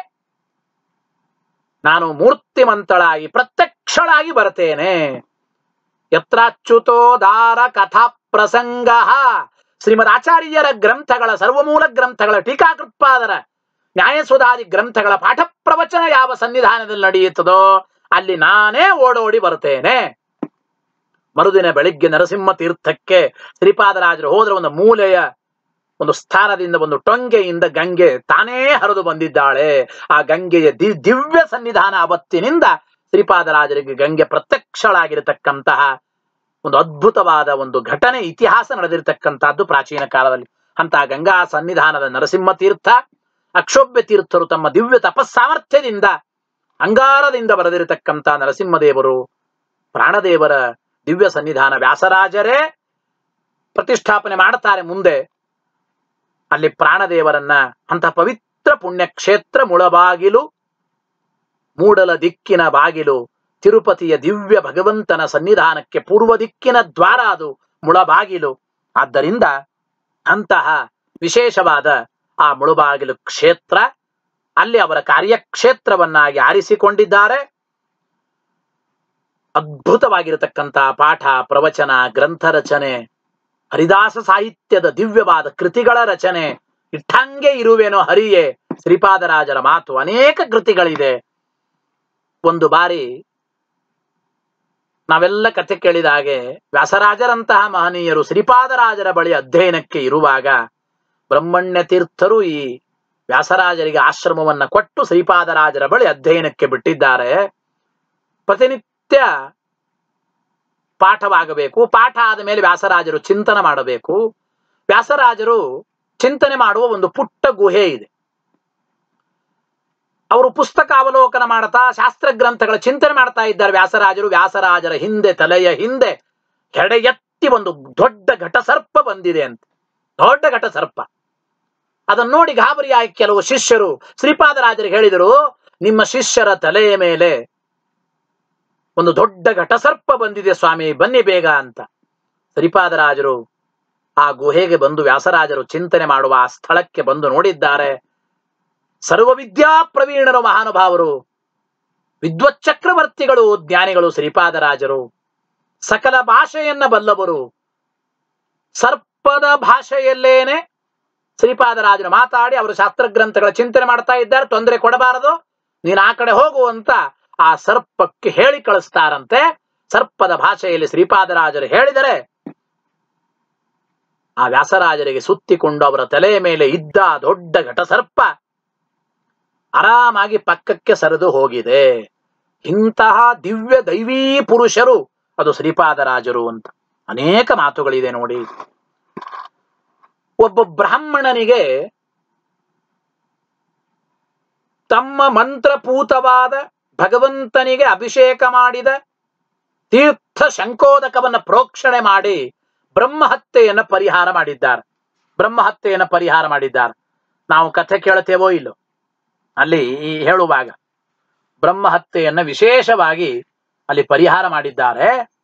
ನಾನು ಮೂರ್ತಿಮಂತಳಾಗಿ ಪ್ರತ್ಯಕ್ಷಳಾಗಿ ಬರ್ತೇನೆ ಯತ್ರಾಚ್ಯುತೋ ದಾರ ಕಥಾ ಪ್ರಸಂಗ ಶ್ರೀಮದ್ ಆಚಾರ್ಯರ ಗ್ರಂಥಗಳ ಸರ್ವಮೂಲ ಗ್ರಂಥಗಳ ಟೀಕಾಕೃತ್ಪಾದರ ನ್ಯಾಯಸುಧಾದಿ ಗ್ರಂಥಗಳ ಪಾಠ ಪ್ರವಚನ ಯಾವ ಸನ್ನಿಧಾನದಲ್ಲಿ ನಡೆಯುತ್ತದೋ ಅಲ್ಲಿ ನಾನೇ ಓಡೋಡಿ ಬರ್ತೇನೆ ಮರುದಿನ ಬೆಳಿಗ್ಗೆ ನರಸಿಂಹ ತೀರ್ಥಕ್ಕೆ ಶ್ರೀಪಾದರಾಜರು ಹೋದ್ರೆ ಒಂದು ಮೂಲೆಯ ಒಂದು ಸ್ಥಾನದಿಂದ ಒಂದು ಟೊಂಗೆಯಿಂದ ಗಂಗೆ ತಾನೇ ಹರಿದು ಬಂದಿದ್ದಾಳೆ ಆ ಗಂಗೆಯ ದಿ- ದಿವ್ಯ ಸನ್ನಿಧಾನ ಅವತ್ತಿನಿಂದ ಶ್ರೀಪಾದರಾಜರಿಗೆ ಗಂಗೆ ಪ್ರತ್ಯಕ್ಷಳಾಗಿರತಕ್ಕಂತಹ ಒಂದು ಅದ್ಭುತವಾದ ಒಂದು ಘಟನೆ ಇತಿಹಾಸ ನಡೆದಿರತಕ್ಕಂತಹದ್ದು ಪ್ರಾಚೀನ ಕಾಲದಲ್ಲಿ ಅಂತ ಗಂಗಾ ಸನ್ನಿಧಾನದ ನರಸಿಂಹ ತೀರ್ಥ ಅಕ್ಷೋಭ್ಯ ತೀರ್ಥರು ತಮ್ಮ ದಿವ್ಯ ತಪಸ್ಸಾಮರ್ಥ್ಯದಿಂದ ಅಂಗಾರದಿಂದ ಬರೆದಿರತಕ್ಕಂತ ನರಸಿಂಹದೇವರು ಪ್ರಾಣದೇವರ ದಿವ್ಯ ಸನ್ನಿಧಾನ ವ್ಯಾಸರಾಜರೇ ಪ್ರತಿಷ್ಠಾಪನೆ ಮಾಡ್ತಾರೆ ಮುಂದೆ ಅಲ್ಲಿ ಪ್ರಾಣದೇವರನ್ನ ಅಂತ ಪವಿತ್ರ ಪುಣ್ಯಕ್ಷೇತ್ರ ಮುಳಬಾಗಿಲು ಮೂಡಲ ದಿಕ್ಕಿನ ಬಾಗಿಲು ತಿರುಪತಿಯ ದಿವ್ಯ ಭಗವಂತನ ಸನ್ನಿಧಾನಕ್ಕೆ ಪೂರ್ವ ದಿಕ್ಕಿನ ದ್ವಾರ ಅದು ಮುಳಬಾಗಿಲು ಆದ್ದರಿಂದ ಅಂತಹ ವಿಶೇಷವಾದ ಆ ಮುಳುಬಾಗಿಲು ಕ್ಷೇತ್ರ ಅಲ್ಲಿ ಅವರ ಕಾರ್ಯಕ್ಷೇತ್ರವನ್ನಾಗಿ ಆರಿಸಿಕೊಂಡಿದ್ದಾರೆ ಅದ್ಭುತವಾಗಿರತಕ್ಕಂತಹ ಪಾಠ ಪ್ರವಚನ ಗ್ರಂಥ ರಚನೆ ಹರಿದಾಸ ಸಾಹಿತ್ಯದ ದಿವ್ಯವಾದ ಕೃತಿಗಳ ರಚನೆ ಇಟ್ಟಂಗೆ ಇರುವೆನೋ ಹರಿಯೇ ಶ್ರೀಪಾದರಾಜರ ಮಾತು ಅನೇಕ ಕೃತಿಗಳಿದೆ ಒಂದು ಬಾರಿ ನಾವೆಲ್ಲ ಕಥೆ ಕೇಳಿದ ಹಾಗೆ ವ್ಯಾಸರಾಜರಂತಹ ಮಹನೀಯರು ಶ್ರೀಪಾದರಾಜರ ಬಳಿ ಅಧ್ಯಯನಕ್ಕೆ ಇರುವಾಗ ಬ್ರಹ್ಮಣ್ಯ ತೀರ್ಥರು ಈ ವ್ಯಾಸರಾಜರಿಗೆ ಆಶ್ರಮವನ್ನ ಕೊಟ್ಟು ಶ್ರೀಪಾದರಾಜರ ಬಳಿ ಅಧ್ಯಯನಕ್ಕೆ ಬಿಟ್ಟಿದ್ದಾರೆ ಪ್ರತಿನಿತ್ಯ ಪಾಠವಾಗಬೇಕು ಪಾಠ ಆದ ಮೇಲೆ ವ್ಯಾಸರಾಜರು ಚಿಂತನೆ ಮಾಡಬೇಕು ವ್ಯಾಸರಾಜರು ಚಿಂತನೆ ಮಾಡುವ ಒಂದು ಪುಟ್ಟ ಗುಹೆ ಇದೆ ಅವರು ಪುಸ್ತಕ ಅವಲೋಕನ ಮಾಡ್ತಾ ಶಾಸ್ತ್ರ ಗ್ರಂಥಗಳ ಚಿಂತನೆ ಮಾಡ್ತಾ ಇದ್ದಾರೆ ವ್ಯಾಸರಾಜರು ವ್ಯಾಸರಾಜರ ಹಿಂದೆ ತಲೆಯ ಹಿಂದೆ ಹೆಡೆ ಎತ್ತಿ ಒಂದು ದೊಡ್ಡ ಘಟಸರ್ಪ ಬಂದಿದೆ ಅಂತ ದೊಡ್ಡ ಘಟಸರ್ಪ ಅದನ್ನು ನೋಡಿ ಗಾಬರಿಯಾಗಿ ಕೆಲವು ಶಿಷ್ಯರು ಶ್ರೀಪಾದರಾಜರಿಗೆ ಹೇಳಿದರು ನಿಮ್ಮ ಶಿಷ್ಯರ ತಲೆಯ ಮೇಲೆ ಒಂದು ದೊಡ್ಡ ಘಟಸರ್ಪ ಬಂದಿದೆ ಸ್ವಾಮಿ ಬನ್ನಿ ಬೇಗ ಅಂತ ಶ್ರೀಪಾದರಾಜರು ಆ ಗುಹೆಗೆ ಬಂದು ವ್ಯಾಸರಾಜರು ಚಿಂತನೆ ಮಾಡುವ ಆ ಸ್ಥಳಕ್ಕೆ ಬಂದು ನೋಡಿದ್ದಾರೆ ಸರ್ವವಿದ್ಯಾ ಪ್ರವೀಣರು ಮಹಾನುಭಾವರು ವಿದ್ವತ್ ಚಕ್ರವರ್ತಿಗಳು ಜ್ಞಾನಿಗಳು ಶ್ರೀಪಾದರಾಜರು ಸಕಲ ಭಾಷೆಯನ್ನ ಬಲ್ಲವರು ಸರ್ಪದ ಭಾಷೆಯಲ್ಲೇನೆ ಶ್ರೀಪಾದರಾಜರು ಮಾತಾಡಿ ಅವರು ಶಾಸ್ತ್ರ ಗ್ರಂಥಗಳ ಚಿಂತನೆ ಮಾಡ್ತಾ ಇದ್ದಾರೆ ತೊಂದರೆ ಕೊಡಬಾರದು ನೀನು ಆ ಕಡೆ ಹೋಗು ಅಂತ ಆ ಸರ್ಪಕ್ಕೆ ಹೇಳಿ ಕಳಿಸ್ತಾರಂತೆ ಸರ್ಪದ ಭಾಷೆಯಲ್ಲಿ ಶ್ರೀಪಾದರಾಜರು ಹೇಳಿದರೆ ಆ ವ್ಯಾಸರಾಜರಿಗೆ ಸುತ್ತಿಕೊಂಡು ಅವರ ತಲೆಯ ಮೇಲೆ ಇದ್ದ ಆ ದೊಡ್ಡ ಘಟಸರ್ಪ ಆರಾಮಾಗಿ ಪಕ್ಕಕ್ಕೆ ಸರಿದು ಹೋಗಿದೆ ಇಂತಹ ದಿವ್ಯ ದೈವೀ ಪುರುಷರು ಅದು ಶ್ರೀಪಾದರಾಜರು ಅಂತ ಅನೇಕ ಮಾತುಗಳಿದೆ ನೋಡಿ ಒಬ್ಬ ಬ್ರಾಹ್ಮಣನಿಗೆ ತಮ್ಮ ಮಂತ್ರಪೂತವಾದ ಭಗವಂತನಿಗೆ ಅಭಿಷೇಕ ಮಾಡಿದ ತೀರ್ಥ ಶಂಕೋದಕವನ್ನ ಪ್ರೋಕ್ಷಣೆ ಮಾಡಿ ಬ್ರಹ್ಮಹತ್ಯೆಯನ್ನ ಪರಿಹಾರ ಮಾಡಿದ್ದಾರೆ ಬ್ರಹ್ಮಹತ್ಯೆಯನ್ನ ಪರಿಹಾರ ಮಾಡಿದ್ದಾರೆ ನಾವು ಕಥೆ ಕೇಳ್ತೇವೋ ಇಲ್ಲೋ ಅಲ್ಲಿ ಈ ಹೇಳುವಾಗ ಬ್ರಹ್ಮಹತ್ಯೆಯನ್ನ ವಿಶೇಷವಾಗಿ ಅಲ್ಲಿ ಪರಿಹಾರ ಮಾಡಿದ್ದಾರೆ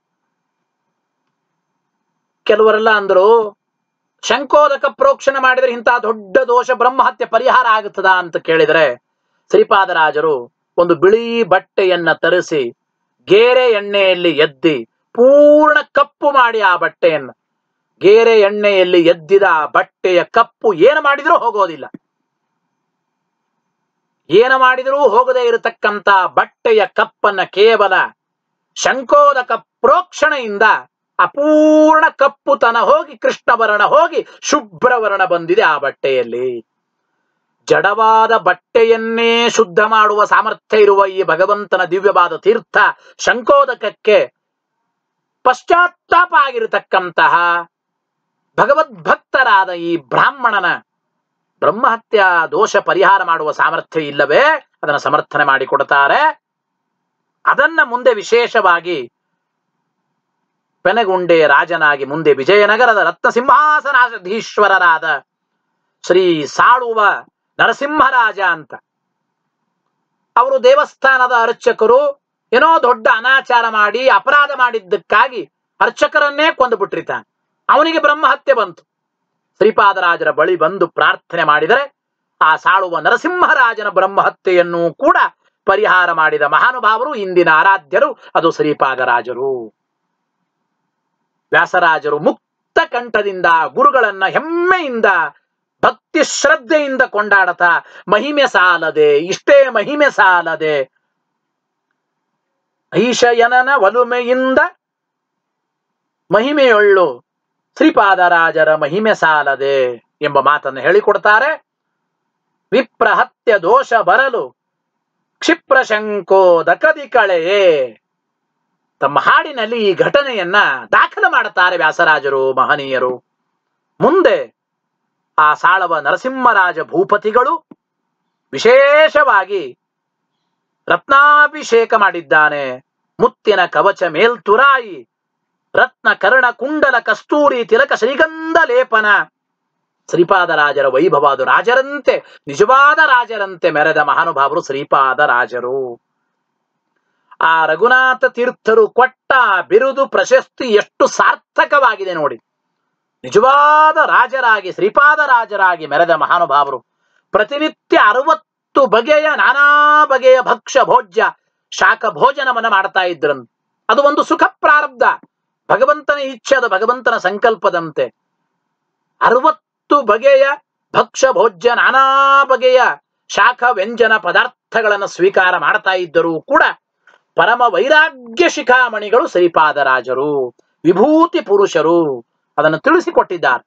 ಕೆಲವರೆಲ್ಲ ಅಂದ್ರು ಶಂಕೋದಕ ಪ್ರೋಕ್ಷಣೆ ಮಾಡಿದ್ರೆ ಇಂತಹ ದೊಡ್ಡ ದೋಷ ಬ್ರಹ್ಮಹತ್ಯೆ ಪರಿಹಾರ ಆಗುತ್ತದಾ ಅಂತ ಕೇಳಿದರೆ ಶ್ರೀಪಾದರಾಜರು ಒಂದು ಬಿಳಿ ಬಟ್ಟೆಯನ್ನ ತರಿಸಿ ಗೇರೆ ಎಣ್ಣೆಯಲ್ಲಿ ಎದ್ದಿ ಪೂರ್ಣ ಕಪ್ಪು ಮಾಡಿ ಆ ಬಟ್ಟೆಯನ್ನ ಗೇರೆ ಎಣ್ಣೆಯಲ್ಲಿ ಎದ್ದಿದ ಆ ಬಟ್ಟೆಯ ಕಪ್ಪು ಏನು ಮಾಡಿದ್ರೂ ಹೋಗೋದಿಲ್ಲ ಏನು ಮಾಡಿದರೂ ಹೋಗದೇ ಇರತಕ್ಕಂತ ಬಟ್ಟೆಯ ಕಪ್ಪನ್ನ ಕೇವಲ ಶಂಕೋದಕ ಪ್ರೋಕ್ಷಣೆಯಿಂದ ಅಪೂರ್ಣ ಕಪ್ಪುತನ ಹೋಗಿ ಕೃಷ್ಣವರ್ಣ ಹೋಗಿ ಶುಭ್ರವರ್ಣ ಬಂದಿದೆ ಆ ಬಟ್ಟೆಯಲ್ಲಿ ಜಡವಾದ ಬಟ್ಟೆಯನ್ನೇ ಶುದ್ಧ ಮಾಡುವ ಸಾಮರ್ಥ್ಯ ಇರುವ ಈ ಭಗವಂತನ ದಿವ್ಯವಾದ ತೀರ್ಥ ಶಂಕೋದಕಕ್ಕೆ ಪಶ್ಚಾತ್ತಾಪ ಆಗಿರತಕ್ಕಂತಹ ಭಗವದ್ಭಕ್ತರಾದ ಈ ಬ್ರಾಹ್ಮಣನ ಬ್ರಹ್ಮಹತ್ಯ ದೋಷ ಪರಿಹಾರ ಮಾಡುವ ಸಾಮರ್ಥ್ಯ ಇಲ್ಲವೇ ಅದನ್ನು ಸಮರ್ಥನೆ ಮಾಡಿಕೊಡ್ತಾರೆ ಅದನ್ನ ಮುಂದೆ ವಿಶೇಷವಾಗಿ ಪೆನಗುಂಡೆ ರಾಜನಾಗಿ ಮುಂದೆ ವಿಜಯನಗರದ ರತ್ನ ಸಿಂಹಾಸನಾಧೀಶ್ವರರಾದ ಶ್ರೀ ಸಾಳುವ ನರಸಿಂಹರಾಜ ಅಂತ ಅವರು ದೇವಸ್ಥಾನದ ಅರ್ಚಕರು ಏನೋ ದೊಡ್ಡ ಅನಾಚಾರ ಮಾಡಿ ಅಪರಾಧ ಮಾಡಿದ್ದಕ್ಕಾಗಿ ಅರ್ಚಕರನ್ನೇ ಕೊಂದು ಬಿಟ್ಟಿರ್ತಾನೆ ಅವನಿಗೆ ಬ್ರಹ್ಮಹತ್ಯೆ ಬಂತು ಶ್ರೀಪಾದರಾಜರ ಬಳಿ ಬಂದು ಪ್ರಾರ್ಥನೆ ಮಾಡಿದರೆ ಆ ಸಾಳುವ ನರಸಿಂಹರಾಜನ ಬ್ರಹ್ಮಹತ್ಯೆಯನ್ನು ಕೂಡ ಪರಿಹಾರ ಮಾಡಿದ ಮಹಾನುಭಾವರು ಇಂದಿನ ಆರಾಧ್ಯರು ಅದು ಶ್ರೀಪಾದರಾಜರು ವ್ಯಾಸರಾಜರು ಮುಕ್ತ ಕಂಠದಿಂದ ಗುರುಗಳನ್ನ ಹೆಮ್ಮೆಯಿಂದ ಭಕ್ತಿ ಶ್ರದ್ಧೆಯಿಂದ ಕೊಂಡಾಡತಾ ಮಹಿಮೆ ಸಾಲದೆ ಇಷ್ಟೇ ಮಹಿಮೆ ಸಾಲದೆ ಐಶಯನನ ಒಲುಮೆಯಿಂದ ಮಹಿಮೆಯೊಳ್ಳು ಶ್ರೀಪಾದರಾಜರ ಮಹಿಮೆ ಸಾಲದೆ ಎಂಬ ಮಾತನ್ನು ಹೇಳಿಕೊಡ್ತಾರೆ ವಿಪ್ರಹತ್ಯ ದೋಷ ಬರಲು ಕ್ಷಿಪ್ರ ಶಂಕೋದಕದಿ ಕಳೆಯೇ ತಮ್ಮ ಹಾಡಿನಲ್ಲಿ ಈ ಘಟನೆಯನ್ನ ದಾಖಲು ಮಾಡುತ್ತಾರೆ ವ್ಯಾಸರಾಜರು ಮಹನೀಯರು ಮುಂದೆ ಆ ಸಾಳವ ನರಸಿಂಹರಾಜ ಭೂಪತಿಗಳು ವಿಶೇಷವಾಗಿ ರತ್ನಾಭಿಷೇಕ ಮಾಡಿದ್ದಾನೆ ಮುತ್ತಿನ ಕವಚ ಮೇಲ್ತುರಾಯಿ ರತ್ನ ಕರ್ಣ ಕುಂಡಲ ಕಸ್ತೂರಿ ತಿಲಕ ಶ್ರೀಗಂಧ ಲೇಪನ ಶ್ರೀಪಾದರಾಜರ ವೈಭವ ಅದು ರಾಜರಂತೆ ನಿಜವಾದ ರಾಜರಂತೆ ಮೆರೆದ ಮಹಾನುಭಾವರು ಶ್ರೀಪಾದ ರಾಜರು ಆ ರಘುನಾಥ ತೀರ್ಥರು ಕೊಟ್ಟ ಬಿರುದು ಪ್ರಶಸ್ತಿ ಎಷ್ಟು ಸಾರ್ಥಕವಾಗಿದೆ ನೋಡಿ ನಿಜವಾದ ರಾಜರಾಗಿ ಶ್ರೀಪಾದ ರಾಜರಾಗಿ ಮೆರೆದ ಮಹಾನುಭಾವರು ಪ್ರತಿನಿತ್ಯ ಅರವತ್ತು ಬಗೆಯ ನಾನಾ ಬಗೆಯ ಭಕ್ಷ್ಯ ಭೋಜ್ಯ ಶಾಖ ಭೋಜನವನ್ನ ಮಾಡ್ತಾ ಇದ್ರಂತೆ ಅದು ಒಂದು ಸುಖ ಪ್ರಾರಬ್ಧ ಭಗವಂತನ ಇಚ್ಛೆ ಅದು ಭಗವಂತನ ಸಂಕಲ್ಪದಂತೆ ಅರವತ್ತು ಬಗೆಯ ಭಕ್ಷ್ಯ ಭೋಜ್ಯ ನಾನಾ ಬಗೆಯ ಶಾಖ ವ್ಯಂಜನ ಪದಾರ್ಥಗಳನ್ನು ಸ್ವೀಕಾರ ಮಾಡ್ತಾ ಇದ್ದರೂ ಕೂಡ ಪರಮ ವೈರಾಗ್ಯ ಶಿಖಾಮಣಿಗಳು ಶ್ರೀಪಾದರಾಜರು ವಿಭೂತಿ ಪುರುಷರು ಅದನ್ನು ತಿಳಿಸಿಕೊಟ್ಟಿದ್ದಾರೆ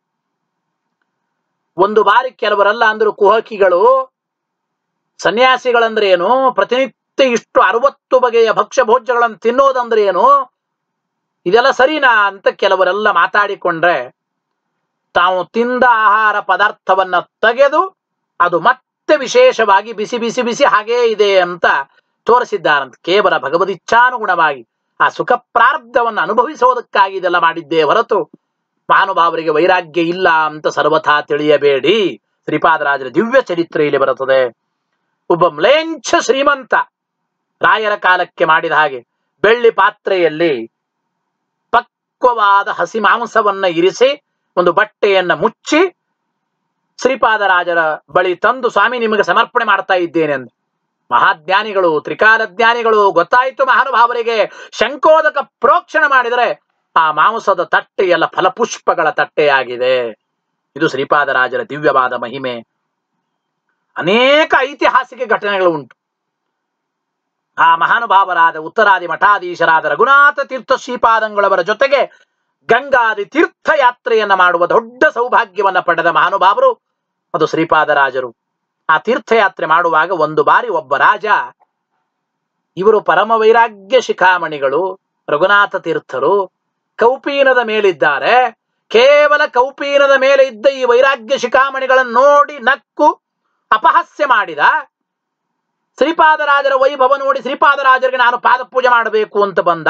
ಒಂದು ಬಾರಿ ಕೆಲವರೆಲ್ಲ ಅಂದ್ರು ಕುಹಕಿಗಳು ಸನ್ಯಾಸಿಗಳಂದ್ರೆ ಏನು ಪ್ರತಿನಿತ್ಯ ಇಷ್ಟು ಅರವತ್ತು ಬಗೆಯ ಭಕ್ಷ್ಯ ಭೋಜ್ಯಗಳನ್ನು ತಿನ್ನೋದಂದ್ರೆ ಏನು ಇದೆಲ್ಲ ಸರಿನಾ ಅಂತ ಕೆಲವರೆಲ್ಲ ಮಾತಾಡಿಕೊಂಡ್ರೆ ತಾವು ತಿಂದ ಆಹಾರ ಪದಾರ್ಥವನ್ನ ತೆಗೆದು ಅದು ಮತ್ತೆ ವಿಶೇಷವಾಗಿ ಬಿಸಿ ಬಿಸಿ ಬಿಸಿ ಹಾಗೇ ಇದೆ ಅಂತ ತೋರಿಸಿದ್ದಾರಂತ ಕೇವಲ ಭಗವದಿಚ್ಛಾನುಗುಣವಾಗಿ ಆ ಸುಖ ಪ್ರಾರಬ್ಧವನ್ನು ಅನುಭವಿಸೋದಕ್ಕಾಗಿ ಇದೆಲ್ಲ ಮಾಡಿದ್ದೇ ಹೊರತು ಮಹಾನುಭಾವರಿಗೆ ವೈರಾಗ್ಯ ಇಲ್ಲ ಅಂತ ಸರ್ವಥಾ ತಿಳಿಯಬೇಡಿ ಶ್ರೀಪಾದರಾಜರ ದಿವ್ಯ ಚರಿತ್ರೆಯಲ್ಲಿ ಬರುತ್ತದೆ ಒಬ್ಬ ಮ್ಲೇಂಛ ಶ್ರೀಮಂತ ರಾಯರ ಕಾಲಕ್ಕೆ ಮಾಡಿದ ಹಾಗೆ ಬೆಳ್ಳಿ ಪಾತ್ರೆಯಲ್ಲಿ ಪಕ್ವವಾದ ಹಸಿ ಮಾಂಸವನ್ನ ಇರಿಸಿ ಒಂದು ಬಟ್ಟೆಯನ್ನ ಮುಚ್ಚಿ ಶ್ರೀಪಾದರಾಜರ ಬಳಿ ತಂದು ಸ್ವಾಮಿ ನಿಮಗೆ ಸಮರ್ಪಣೆ ಮಾಡ್ತಾ ಇದ್ದೇನೆ ಎಂದು ಮಹಾಜ್ಞಾನಿಗಳು ತ್ರಿಕಾಲ ಜ್ಞಾನಿಗಳು ಗೊತ್ತಾಯಿತು ಮಹಾನುಭಾವರಿಗೆ ಶಂಕೋದಕ ಪ್ರೋಕ್ಷಣ ಮಾಡಿದರೆ ಆ ಮಾಂಸದ ತಟ್ಟೆ ಎಲ್ಲ ಫಲಪುಷ್ಪಗಳ ತಟ್ಟೆಯಾಗಿದೆ ಇದು ಶ್ರೀಪಾದರಾಜರ ದಿವ್ಯವಾದ ಮಹಿಮೆ ಅನೇಕ ಐತಿಹಾಸಿಕ ಘಟನೆಗಳು ಉಂಟು ಆ ಮಹಾನುಭಾವರಾದ ಉತ್ತರಾದಿ ಮಠಾಧೀಶರಾದ ರಘುನಾಥ ತೀರ್ಥ ಶ್ರೀಪಾದಂಗಳವರ ಜೊತೆಗೆ ಗಂಗಾದಿ ತೀರ್ಥಯಾತ್ರೆಯನ್ನ ಮಾಡುವ ದೊಡ್ಡ ಸೌಭಾಗ್ಯವನ್ನ ಪಡೆದ ಮಹಾನುಭಾವರು ಅದು ಶ್ರೀಪಾದರಾಜರು ಆ ತೀರ್ಥಯಾತ್ರೆ ಮಾಡುವಾಗ ಒಂದು ಬಾರಿ ಒಬ್ಬ ರಾಜ ಇವರು ಪರಮ ವೈರಾಗ್ಯ ಶಿಖಾಮಣಿಗಳು ರಘುನಾಥ ತೀರ್ಥರು ಕೌಪೀನದ ಮೇಲಿದ್ದಾರೆ ಕೇವಲ ಕೌಪೀನದ ಮೇಲೆ ಇದ್ದ ಈ ವೈರಾಗ್ಯ ಶಿಖಾಮಣಿಗಳನ್ನು ನೋಡಿ ನಕ್ಕು ಅಪಹಾಸ್ಯ ಮಾಡಿದ ಶ್ರೀಪಾದರಾಜರ ವೈಭವ ನೋಡಿ ಶ್ರೀಪಾದರಾಜರಿಗೆ ನಾನು ಪಾದ ಪೂಜೆ ಮಾಡಬೇಕು ಅಂತ ಬಂದ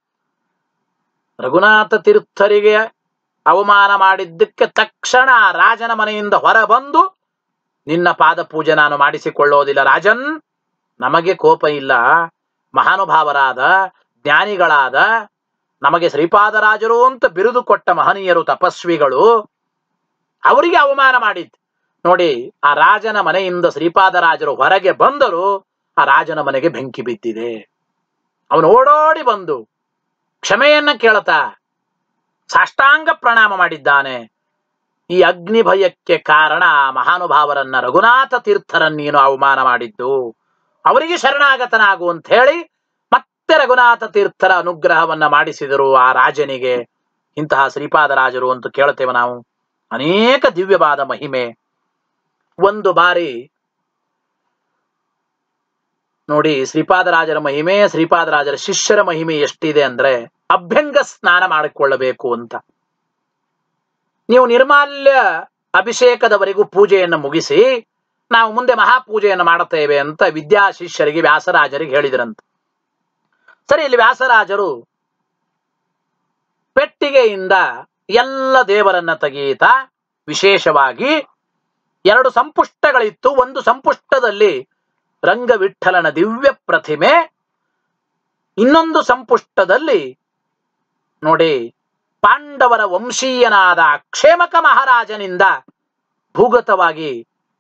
ರಘುನಾಥ ತೀರ್ಥರಿಗೆ ಅವಮಾನ ಮಾಡಿದ್ದಕ್ಕೆ ತಕ್ಷಣ ಆ ರಾಜನ ಮನೆಯಿಂದ ಹೊರ ಬಂದು ನಿನ್ನ ಪಾದ ಪೂಜೆ ನಾನು ಮಾಡಿಸಿಕೊಳ್ಳೋದಿಲ್ಲ ರಾಜನ್ ನಮಗೆ ಕೋಪ ಇಲ್ಲ ಮಹಾನುಭಾವರಾದ ಜ್ಞಾನಿಗಳಾದ ನಮಗೆ ಶ್ರೀಪಾದರಾಜರು ಅಂತ ಬಿರುದು ಕೊಟ್ಟ ಮಹನೀಯರು ತಪಸ್ವಿಗಳು ಅವರಿಗೆ ಅವಮಾನ ಮಾಡಿದ್ದು ನೋಡಿ ಆ ರಾಜನ ಮನೆಯಿಂದ ಶ್ರೀಪಾದರಾಜರು ಹೊರಗೆ ಬಂದರು ಆ ರಾಜನ ಮನೆಗೆ ಬೆಂಕಿ ಬಿದ್ದಿದೆ ಅವನು ಓಡೋಡಿ ಬಂದು ಕ್ಷಮೆಯನ್ನ ಕೇಳ್ತಾ ಸಾಷ್ಟಾಂಗ ಪ್ರಣಾಮ ಮಾಡಿದ್ದಾನೆ ಈ ಅಗ್ನಿ ಭಯಕ್ಕೆ ಕಾರಣ ಆ ಮಹಾನುಭಾವರನ್ನ ರಘುನಾಥ ತೀರ್ಥರನ್ನ ನೀನು ಅವಮಾನ ಮಾಡಿದ್ದು ಅವರಿಗೆ ಶರಣಾಗತನಾಗು ಅಂತ ಹೇಳಿ ಮತ್ತೆ ರಘುನಾಥ ತೀರ್ಥರ ಅನುಗ್ರಹವನ್ನ ಮಾಡಿಸಿದರು ಆ ರಾಜನಿಗೆ ಇಂತಹ ಶ್ರೀಪಾದರಾಜರು ಅಂತ ಕೇಳ್ತೇವೆ ನಾವು ಅನೇಕ ದಿವ್ಯವಾದ ಮಹಿಮೆ ಒಂದು ಬಾರಿ ನೋಡಿ ಶ್ರೀಪಾದರಾಜರ ಮಹಿಮೆ ಶ್ರೀಪಾದರಾಜರ ಶಿಷ್ಯರ ಮಹಿಮೆ ಎಷ್ಟಿದೆ ಅಂದ್ರೆ ಅಭ್ಯಂಗ ಸ್ನಾನ ಮಾಡಿಕೊಳ್ಳಬೇಕು ಅಂತ ನೀವು ನಿರ್ಮಾಲ್ಯ ಅಭಿಷೇಕದವರೆಗೂ ಪೂಜೆಯನ್ನು ಮುಗಿಸಿ ನಾವು ಮುಂದೆ ಮಹಾಪೂಜೆಯನ್ನು ಮಾಡುತ್ತೇವೆ ಅಂತ ವಿದ್ಯಾ ಶಿಷ್ಯರಿಗೆ ವ್ಯಾಸರಾಜರಿಗೆ ಹೇಳಿದ್ರಂತೆ ಸರಿ ಇಲ್ಲಿ ವ್ಯಾಸರಾಜರು ಪೆಟ್ಟಿಗೆಯಿಂದ ಎಲ್ಲ ದೇವರನ್ನ ತೆಗೆಯುತ್ತಾ ವಿಶೇಷವಾಗಿ ಎರಡು ಸಂಪುಷ್ಟಗಳಿತ್ತು ಒಂದು ಸಂಪುಷ್ಟದಲ್ಲಿ ರಂಗವಿಠಲನ ದಿವ್ಯ ಪ್ರತಿಮೆ ಇನ್ನೊಂದು ಸಂಪುಷ್ಟದಲ್ಲಿ ನೋಡಿ ಪಾಂಡವರ ವಂಶೀಯನಾದ ಕ್ಷೇಮಕ ಮಹಾರಾಜನಿಂದ ಭೂಗತವಾಗಿ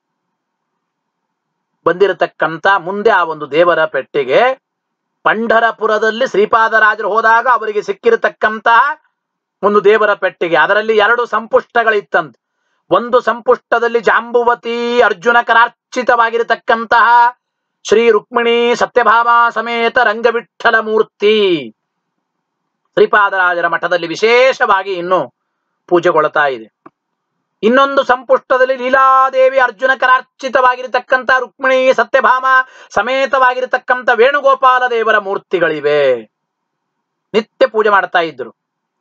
ಬಂದಿರತಕ್ಕಂತ ಮುಂದೆ ಆ ಒಂದು ದೇವರ ಪೆಟ್ಟಿಗೆ ಪಂಢರಪುರದಲ್ಲಿ ಶ್ರೀಪಾದರಾಜರು ಹೋದಾಗ ಅವರಿಗೆ ಸಿಕ್ಕಿರತಕ್ಕಂತಹ ಒಂದು ದೇವರ ಪೆಟ್ಟಿಗೆ ಅದರಲ್ಲಿ ಎರಡು ಸಂಪುಷ್ಟಗಳಿತ್ತಂತೆ ಒಂದು ಸಂಪುಷ್ಟದಲ್ಲಿ ಜಾಂಬುವತಿ ಅರ್ಜುನಕರಾರ್ಚಿತವಾಗಿರತಕ್ಕಂತಹ ಶ್ರೀ ರುಕ್ಮಿಣಿ ಸತ್ಯಭಾಮ ಸಮೇತ ರಂಗವಿಠಲ ಮೂರ್ತಿ ಶ್ರೀಪಾದರಾಜರ ಮಠದಲ್ಲಿ ವಿಶೇಷವಾಗಿ ಇನ್ನು ಪೂಜೆಗೊಳ್ತಾ ಇದೆ ಇನ್ನೊಂದು ಸಂಪುಷ್ಟದಲ್ಲಿ ಲೀಲಾದೇವಿ ಅರ್ಜುನಕರಾರ್ಚಿತವಾಗಿರತಕ್ಕಂಥ ರುಕ್ಮಿಣಿ ಸತ್ಯಭಾಮ ಸಮೇತವಾಗಿರತಕ್ಕಂಥ ವೇಣುಗೋಪಾಲ ದೇವರ ಮೂರ್ತಿಗಳಿವೆ ನಿತ್ಯ ಪೂಜೆ ಮಾಡ್ತಾ ಇದ್ರು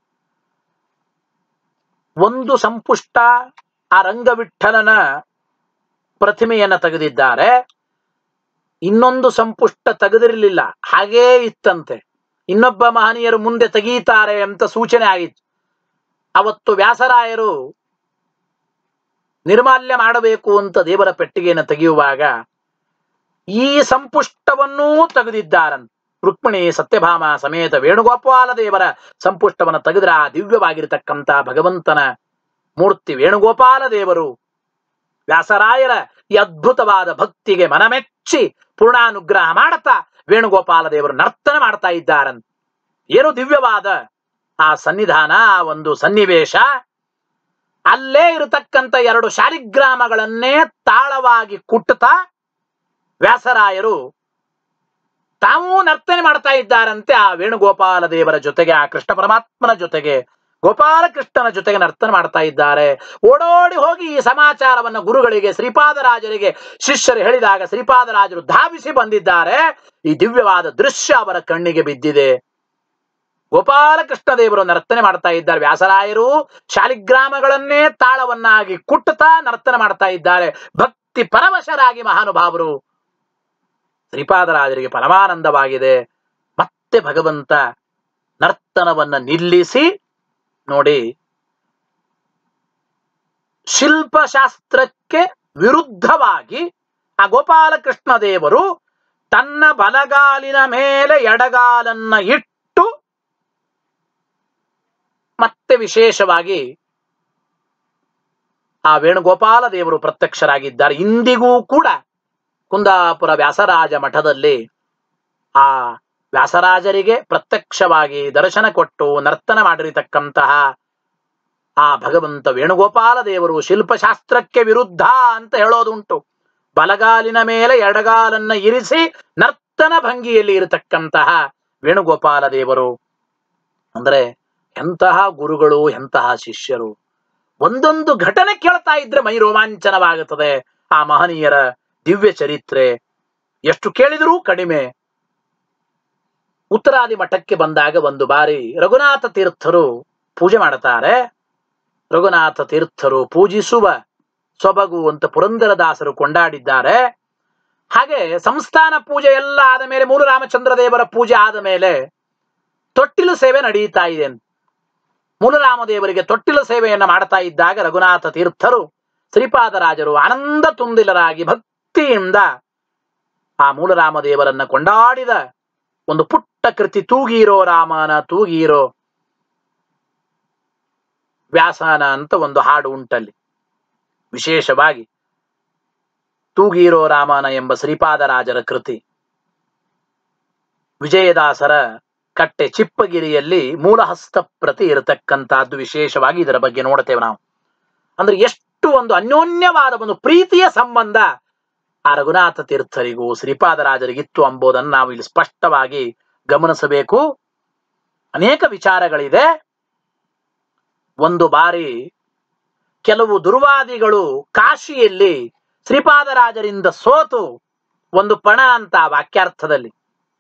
ಒಂದು ಸಂಪುಷ್ಟ ಆ ರಂಗವಿಠಲನ ಪ್ರತಿಮೆಯನ್ನ ತೆಗೆದಿದ್ದಾರೆ ಇನ್ನೊಂದು ಸಂಪುಷ್ಟ ತೆಗೆದಿರಲಿಲ್ಲ ಹಾಗೇ ಇತ್ತಂತೆ ಇನ್ನೊಬ್ಬ ಮಹನೀಯರು ಮುಂದೆ ತೆಗೀತಾರೆ ಅಂತ ಸೂಚನೆ ಆಗಿತ್ತು ಅವತ್ತು ವ್ಯಾಸರಾಯರು ನಿರ್ಮಾಲ್ಯ ಮಾಡಬೇಕು ಅಂತ ದೇವರ ಪೆಟ್ಟಿಗೆಯನ್ನು ತೆಗೆಯುವಾಗ ಈ ಸಂಪುಷ್ಟವನ್ನೂ ತೆಗೆದಿದ್ದಾರಂತೆ ರುಕ್ಮಿಣಿ ಸತ್ಯಭಾಮ ಸಮೇತ ವೇಣುಗೋಪಾಲ ದೇವರ ಸಂಪುಷ್ಟವನ್ನು ತೆಗೆದ್ರೆ ಆ ದಿವ್ಯವಾಗಿರತಕ್ಕಂತ ಭಗವಂತನ ಮೂರ್ತಿ ವೇಣುಗೋಪಾಲ ದೇವರು ವ್ಯಾಸರಾಯರ ಈ ಅದ್ಭುತವಾದ ಭಕ್ತಿಗೆ ಮನಮೆಚ್ಚಿ ಪೂರ್ಣಾನುಗ್ರಹ ಮಾಡುತ್ತಾ ವೇಣುಗೋಪಾಲ ದೇವರು ನರ್ತನ ಮಾಡ್ತಾ ಇದ್ದಾರಂತೆ ಏನು ದಿವ್ಯವಾದ ಆ ಸನ್ನಿಧಾನ ಆ ಒಂದು ಸನ್ನಿವೇಶ ಅಲ್ಲೇ ಇರತಕ್ಕಂತ ಎರಡು ಶಾಲಿಗ್ರಾಮಗಳನ್ನೇ ತಾಳವಾಗಿ ಕುಟ್ಟುತ್ತಾ ವ್ಯಾಸರಾಯರು ತಾವೂ ನರ್ತನೆ ಮಾಡ್ತಾ ಇದ್ದಾರಂತೆ ಆ ವೇಣುಗೋಪಾಲ ದೇವರ ಜೊತೆಗೆ ಆ ಕೃಷ್ಣ ಪರಮಾತ್ಮನ ಜೊತೆಗೆ ಗೋಪಾಲ ಕೃಷ್ಣನ ಜೊತೆಗೆ ನರ್ತನ ಮಾಡ್ತಾ ಇದ್ದಾರೆ ಓಡೋಡಿ ಹೋಗಿ ಈ ಸಮಾಚಾರವನ್ನು ಗುರುಗಳಿಗೆ ಶ್ರೀಪಾದರಾಜರಿಗೆ ಶಿಷ್ಯರು ಹೇಳಿದಾಗ ಶ್ರೀಪಾದರಾಜರು ಧಾವಿಸಿ ಬಂದಿದ್ದಾರೆ ಈ ದಿವ್ಯವಾದ ದೃಶ್ಯ ಅವರ ಕಣ್ಣಿಗೆ ಬಿದ್ದಿದೆ ಗೋಪಾಲಕೃಷ್ಣ ದೇವರು ನರ್ತನೆ ಮಾಡ್ತಾ ಇದ್ದಾರೆ ವ್ಯಾಸರಾಯರು ಶಾಲಿಗ್ರಾಮಗಳನ್ನೇ ತಾಳವನ್ನಾಗಿ ಕುಟ್ಟುತ್ತಾ ನರ್ತನ ಮಾಡ್ತಾ ಇದ್ದಾರೆ ಭಕ್ತಿ ಪರವಶರಾಗಿ ಮಹಾನುಭಾವರು ಶ್ರೀಪಾದರಾಜರಿಗೆ ಪರಮಾನಂದವಾಗಿದೆ ಮತ್ತೆ ಭಗವಂತ ನರ್ತನವನ್ನ ನಿಲ್ಲಿಸಿ ನೋಡಿ ಶಿಲ್ಪಶಾಸ್ತ್ರಕ್ಕೆ ವಿರುದ್ಧವಾಗಿ ಆ ಗೋಪಾಲಕೃಷ್ಣ ದೇವರು ತನ್ನ ಬಲಗಾಲಿನ ಮೇಲೆ ಎಡಗಾಲನ್ನ ಇಟ್ಟು ಮತ್ತೆ ವಿಶೇಷವಾಗಿ ಆ ವೇಣುಗೋಪಾಲ ದೇವರು ಪ್ರತ್ಯಕ್ಷರಾಗಿದ್ದಾರೆ ಇಂದಿಗೂ ಕೂಡ ಕುಂದಾಪುರ ವ್ಯಾಸರಾಜ ಮಠದಲ್ಲಿ ಆ ವ್ಯಾಸರಾಜರಿಗೆ ಪ್ರತ್ಯಕ್ಷವಾಗಿ ದರ್ಶನ ಕೊಟ್ಟು ನರ್ತನ ಮಾಡಿರತಕ್ಕಂತಹ ಆ ಭಗವಂತ ವೇಣುಗೋಪಾಲ ದೇವರು ಶಿಲ್ಪಶಾಸ್ತ್ರಕ್ಕೆ ವಿರುದ್ಧ ಅಂತ ಹೇಳೋದುಂಟು ಬಲಗಾಲಿನ ಮೇಲೆ ಎಡಗಾಲನ್ನ ಇರಿಸಿ ನರ್ತನ ಭಂಗಿಯಲ್ಲಿ ಇರತಕ್ಕಂತಹ ವೇಣುಗೋಪಾಲ ದೇವರು ಅಂದ್ರೆ ಎಂತಹ ಗುರುಗಳು ಎಂತಹ ಶಿಷ್ಯರು ಒಂದೊಂದು ಘಟನೆ ಕೇಳ್ತಾ ಇದ್ರೆ ಮೈ ರೋಮಾಂಚನವಾಗುತ್ತದೆ ಆ ಮಹನೀಯರ ದಿವ್ಯ ಚರಿತ್ರೆ ಎಷ್ಟು ಕೇಳಿದರೂ ಕಡಿಮೆ ಉತ್ತರಾದಿ ಮಠಕ್ಕೆ ಬಂದಾಗ ಒಂದು ಬಾರಿ ರಘುನಾಥ ತೀರ್ಥರು ಪೂಜೆ ಮಾಡುತ್ತಾರೆ ರಘುನಾಥ ತೀರ್ಥರು ಪೂಜಿಸುವ ಸೊಬಗು ಅಂತ ಪುರಂದರದಾಸರು ಕೊಂಡಾಡಿದ್ದಾರೆ ಹಾಗೆ ಸಂಸ್ಥಾನ ಪೂಜೆ ಎಲ್ಲ ಆದ ಮೇಲೆ ಮೂಲ ರಾಮಚಂದ್ರ ದೇವರ ಪೂಜೆ ಆದ ಮೇಲೆ ತೊಟ್ಟಿಲು ಸೇವೆ ನಡೆಯುತ್ತಾ ಇದೆ ಮೂಲರಾಮದೇವರಿಗೆ ತೊಟ್ಟಿಲು ಸೇವೆಯನ್ನು ಮಾಡ್ತಾ ಇದ್ದಾಗ ರಘುನಾಥ ತೀರ್ಥರು ಶ್ರೀಪಾದರಾಜರು ಆನಂದ ತುಂದಿಲರಾಗಿ ಭಕ್ತಿಯಿಂದ ಆ ಮೂಲರಾಮದೇವರನ್ನ ಕೊಂಡಾಡಿದ ಒಂದು ಪುಟ್ಟ ಕೃತಿ ತೂಗೀರೋ ರಾಮನ ತೂಗೀರೋ ವ್ಯಾಸನ ಅಂತ ಒಂದು ಹಾಡು ಉಂಟಲ್ಲಿ ವಿಶೇಷವಾಗಿ ತೂಗೀರೋ ರಾಮನ ಎಂಬ ಶ್ರೀಪಾದರಾಜರ ಕೃತಿ ವಿಜಯದಾಸರ ಕಟ್ಟೆ ಚಿಪ್ಪಗಿರಿಯಲ್ಲಿ ಮೂಲಹಸ್ತ ಪ್ರತಿ ಇರತಕ್ಕಂತಹದ್ದು ವಿಶೇಷವಾಗಿ ಇದರ ಬಗ್ಗೆ ನೋಡ್ತೇವೆ ನಾವು ಅಂದ್ರೆ ಎಷ್ಟು ಒಂದು ಅನ್ಯೋನ್ಯವಾದ ಒಂದು ಪ್ರೀತಿಯ ಸಂಬಂಧ ಆ ರಘುನಾಥ ತೀರ್ಥರಿಗೂ ಶ್ರೀಪಾದರಾಜರಿಗಿತ್ತು ಎಂಬುದನ್ನು ನಾವು ಇಲ್ಲಿ ಸ್ಪಷ್ಟವಾಗಿ ಗಮನಿಸಬೇಕು ಅನೇಕ ವಿಚಾರಗಳಿದೆ ಒಂದು ಬಾರಿ ಕೆಲವು ದುರ್ವಾದಿಗಳು ಕಾಶಿಯಲ್ಲಿ ಶ್ರೀಪಾದರಾಜರಿಂದ ಸೋತು ಒಂದು ಪಣ ಅಂತ ವಾಕ್ಯಾರ್ಥದಲ್ಲಿ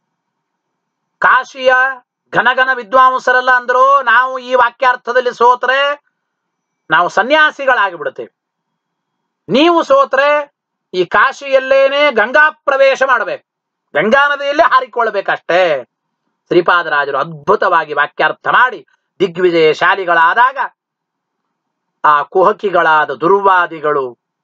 ಕಾಶಿಯ ಘನಘನ ವಿದ್ವಾಂಸರೆಲ್ಲ ಅಂದ್ರು ನಾವು ಈ ವಾಕ್ಯಾರ್ಥದಲ್ಲಿ ಸೋತ್ರೆ ನಾವು ಸನ್ಯಾಸಿಗಳಾಗಿ ಬಿಡುತ್ತೇವೆ ನೀವು ಸೋತ್ರೆ ಈ ಕಾಶಿಯಲ್ಲೇನೆ ಗಂಗಾ ಪ್ರವೇಶ ಮಾಡಬೇಕು ಗಂಗಾ ನದಿಯಲ್ಲೇ ಹಾರಿಕೊಳ್ಬೇಕಷ್ಟೇ ಶ್ರೀಪಾದರಾಜರು ಅದ್ಭುತವಾಗಿ ವಾಕ್ಯಾರ್ಥ ಮಾಡಿ ದಿಗ್ವಿಜಯಶಾಲಿಗಳಾದಾಗ ಆ ಕುಹಕಿಗಳಾದ ದುರ್ವಾದಿಗಳು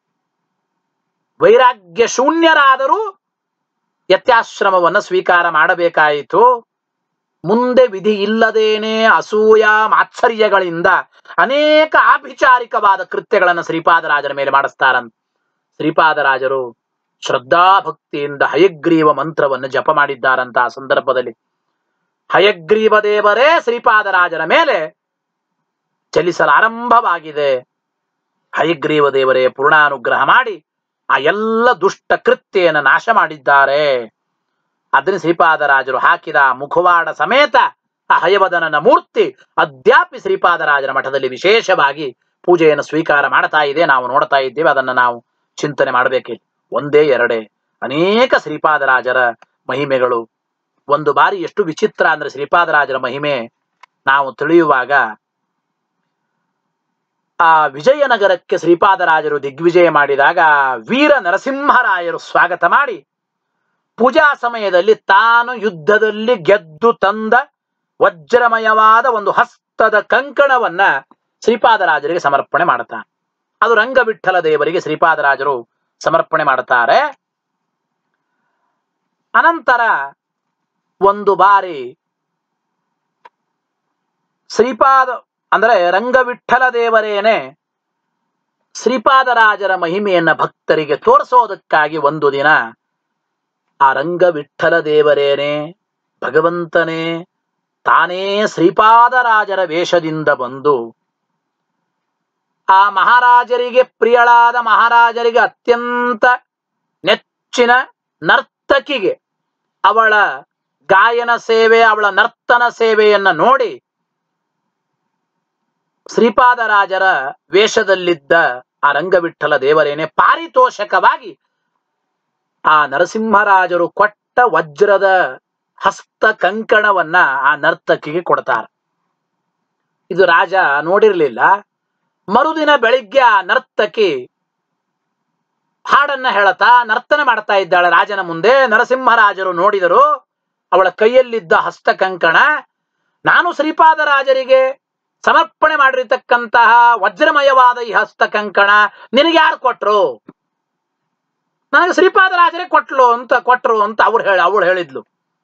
ವೈರಾಗ್ಯ ಶೂನ್ಯರಾದರೂ ಯತ್ಯಾಶ್ರಮವನ್ನು ಸ್ವೀಕಾರ ಮಾಡಬೇಕಾಯಿತು ಮುಂದೆ ವಿಧಿ ಇಲ್ಲದೇನೆ ಅಸೂಯ ಮಾತ್ಸರ್ಯಗಳಿಂದ ಅನೇಕ ಆಭಿಚಾರಿಕವಾದ ಕೃತ್ಯಗಳನ್ನು ಶ್ರೀಪಾದರಾಜರ ಮೇಲೆ ಮಾಡಿಸ್ತಾರಂತ ಶ್ರೀಪಾದರಾಜರು ಶ್ರದ್ಧಾಭಕ್ತಿಯಿಂದ ಹಯಗ್ರೀವ ಮಂತ್ರವನ್ನು ಜಪ ಮಾಡಿದ್ದಾರಂತ ಆ ಸಂದರ್ಭದಲ್ಲಿ ಹಯಗ್ರೀವ ದೇವರೇ ಶ್ರೀಪಾದರಾಜರ ಮೇಲೆ ಚಲಿಸಲು ಆರಂಭವಾಗಿದೆ ಹಯಗ್ರೀವ ದೇವರೇ ಪೂರ್ಣಾನುಗ್ರಹ ಮಾಡಿ ಆ ಎಲ್ಲ ದುಷ್ಟ ಕೃತ್ಯೆಯನ್ನು ನಾಶ ಮಾಡಿದ್ದಾರೆ ಅದನ್ನ ಶ್ರೀಪಾದರಾಜರು ಹಾಕಿದ ಮುಖವಾಡ ಸಮೇತ ಆ ಹಯವದನನ ಮೂರ್ತಿ ಅದ್ಯಾಪಿ ಶ್ರೀಪಾದರಾಜರ ಮಠದಲ್ಲಿ ವಿಶೇಷವಾಗಿ ಪೂಜೆಯನ್ನು ಸ್ವೀಕಾರ ಮಾಡ್ತಾ ಇದೆ ನಾವು ನೋಡ್ತಾ ಇದ್ದೇವೆ ಅದನ್ನು ನಾವು ಚಿಂತನೆ ಮಾಡಬೇಕಿಲ್ಲ ಒಂದೇ ಎರಡೇ ಅನೇಕ ಶ್ರೀಪಾದರಾಜರ ಮಹಿಮೆಗಳು ಒಂದು ಬಾರಿ ಎಷ್ಟು ವಿಚಿತ್ರ ಅಂದ್ರೆ ಶ್ರೀಪಾದರಾಜರ ಮಹಿಮೆ ನಾವು ತಿಳಿಯುವಾಗ ಆ ವಿಜಯನಗರಕ್ಕೆ ಶ್ರೀಪಾದರಾಜರು ದಿಗ್ವಿಜಯ ಮಾಡಿದಾಗ ವೀರ ನರಸಿಂಹರಾಯರು ಸ್ವಾಗತ ಮಾಡಿ ಪೂಜಾ ಸಮಯದಲ್ಲಿ ತಾನು ಯುದ್ಧದಲ್ಲಿ ಗೆದ್ದು ತಂದ ವಜ್ರಮಯವಾದ ಒಂದು ಹಸ್ತದ ಕಂಕಣವನ್ನ ಶ್ರೀಪಾದರಾಜರಿಗೆ ಸಮರ್ಪಣೆ ಮಾಡ್ತಾನೆ ಅದು ರಂಗವಿಠಲ ದೇವರಿಗೆ ಶ್ರೀಪಾದರಾಜರು ಸಮರ್ಪಣೆ ಮಾಡುತ್ತಾರೆ ಅನಂತರ ಒಂದು ಬಾರಿ ಶ್ರೀಪಾದ ಅಂದ್ರೆ ರಂಗವಿಠಲ ದೇವರೇನೆ ಶ್ರೀಪಾದರಾಜರ ಮಹಿಮೆಯನ್ನ ಭಕ್ತರಿಗೆ ತೋರಿಸೋದಕ್ಕಾಗಿ ಒಂದು ದಿನ ಆ ರಂಗವಿಠಲ ದೇವರೇನೆ ಭಗವಂತನೇ ತಾನೇ ಶ್ರೀಪಾದರಾಜರ ವೇಷದಿಂದ ಬಂದು ಆ ಮಹಾರಾಜರಿಗೆ ಪ್ರಿಯಳಾದ ಮಹಾರಾಜರಿಗೆ ಅತ್ಯಂತ ನೆಚ್ಚಿನ ನರ್ತಕಿಗೆ ಅವಳ ಗಾಯನ ಸೇವೆ ಅವಳ ನರ್ತನ ಸೇವೆಯನ್ನ ನೋಡಿ ಶ್ರೀಪಾದರಾಜರ ವೇಷದಲ್ಲಿದ್ದ ಆ ರಂಗವಿಠಲ ದೇವರೇನೆ ಪಾರಿತೋಷಕವಾಗಿ ಆ ನರಸಿಂಹರಾಜರು ಕೊಟ್ಟ ವಜ್ರದ ಹಸ್ತ ಕಂಕಣವನ್ನ ಆ ನರ್ತಕಿಗೆ ಕೊಡ್ತಾರೆ ಇದು ರಾಜ ನೋಡಿರ್ಲಿಲ್ಲ ಮರುದಿನ ಬೆಳಿಗ್ಗೆ ಆ ನರ್ತಕಿ ಹಾಡನ್ನ ಹೇಳತಾ ನರ್ತನ ಮಾಡ್ತಾ ಇದ್ದಾಳೆ ರಾಜನ ಮುಂದೆ ನರಸಿಂಹರಾಜರು ನೋಡಿದರು ಅವಳ ಕೈಯಲ್ಲಿದ್ದ ಹಸ್ತ ಕಂಕಣ ನಾನು ಶ್ರೀಪಾದರಾಜರಿಗೆ ಸಮರ್ಪಣೆ ಮಾಡಿರತಕ್ಕಂತಹ ವಜ್ರಮಯವಾದ ಈ ಹಸ್ತ ಕಂಕಣ ನಿನಗೆ ಯಾರು ಕೊಟ್ರು ನನಗೆ ಶ್ರೀಪಾದರಾಜರೇ ಕೊಟ್ಲು ಅಂತ ಕೊಟ್ರು ಅಂತ ಅವ್ರು ಹೇಳಿ ಅವಳು ಹೇಳಿದ್ಲು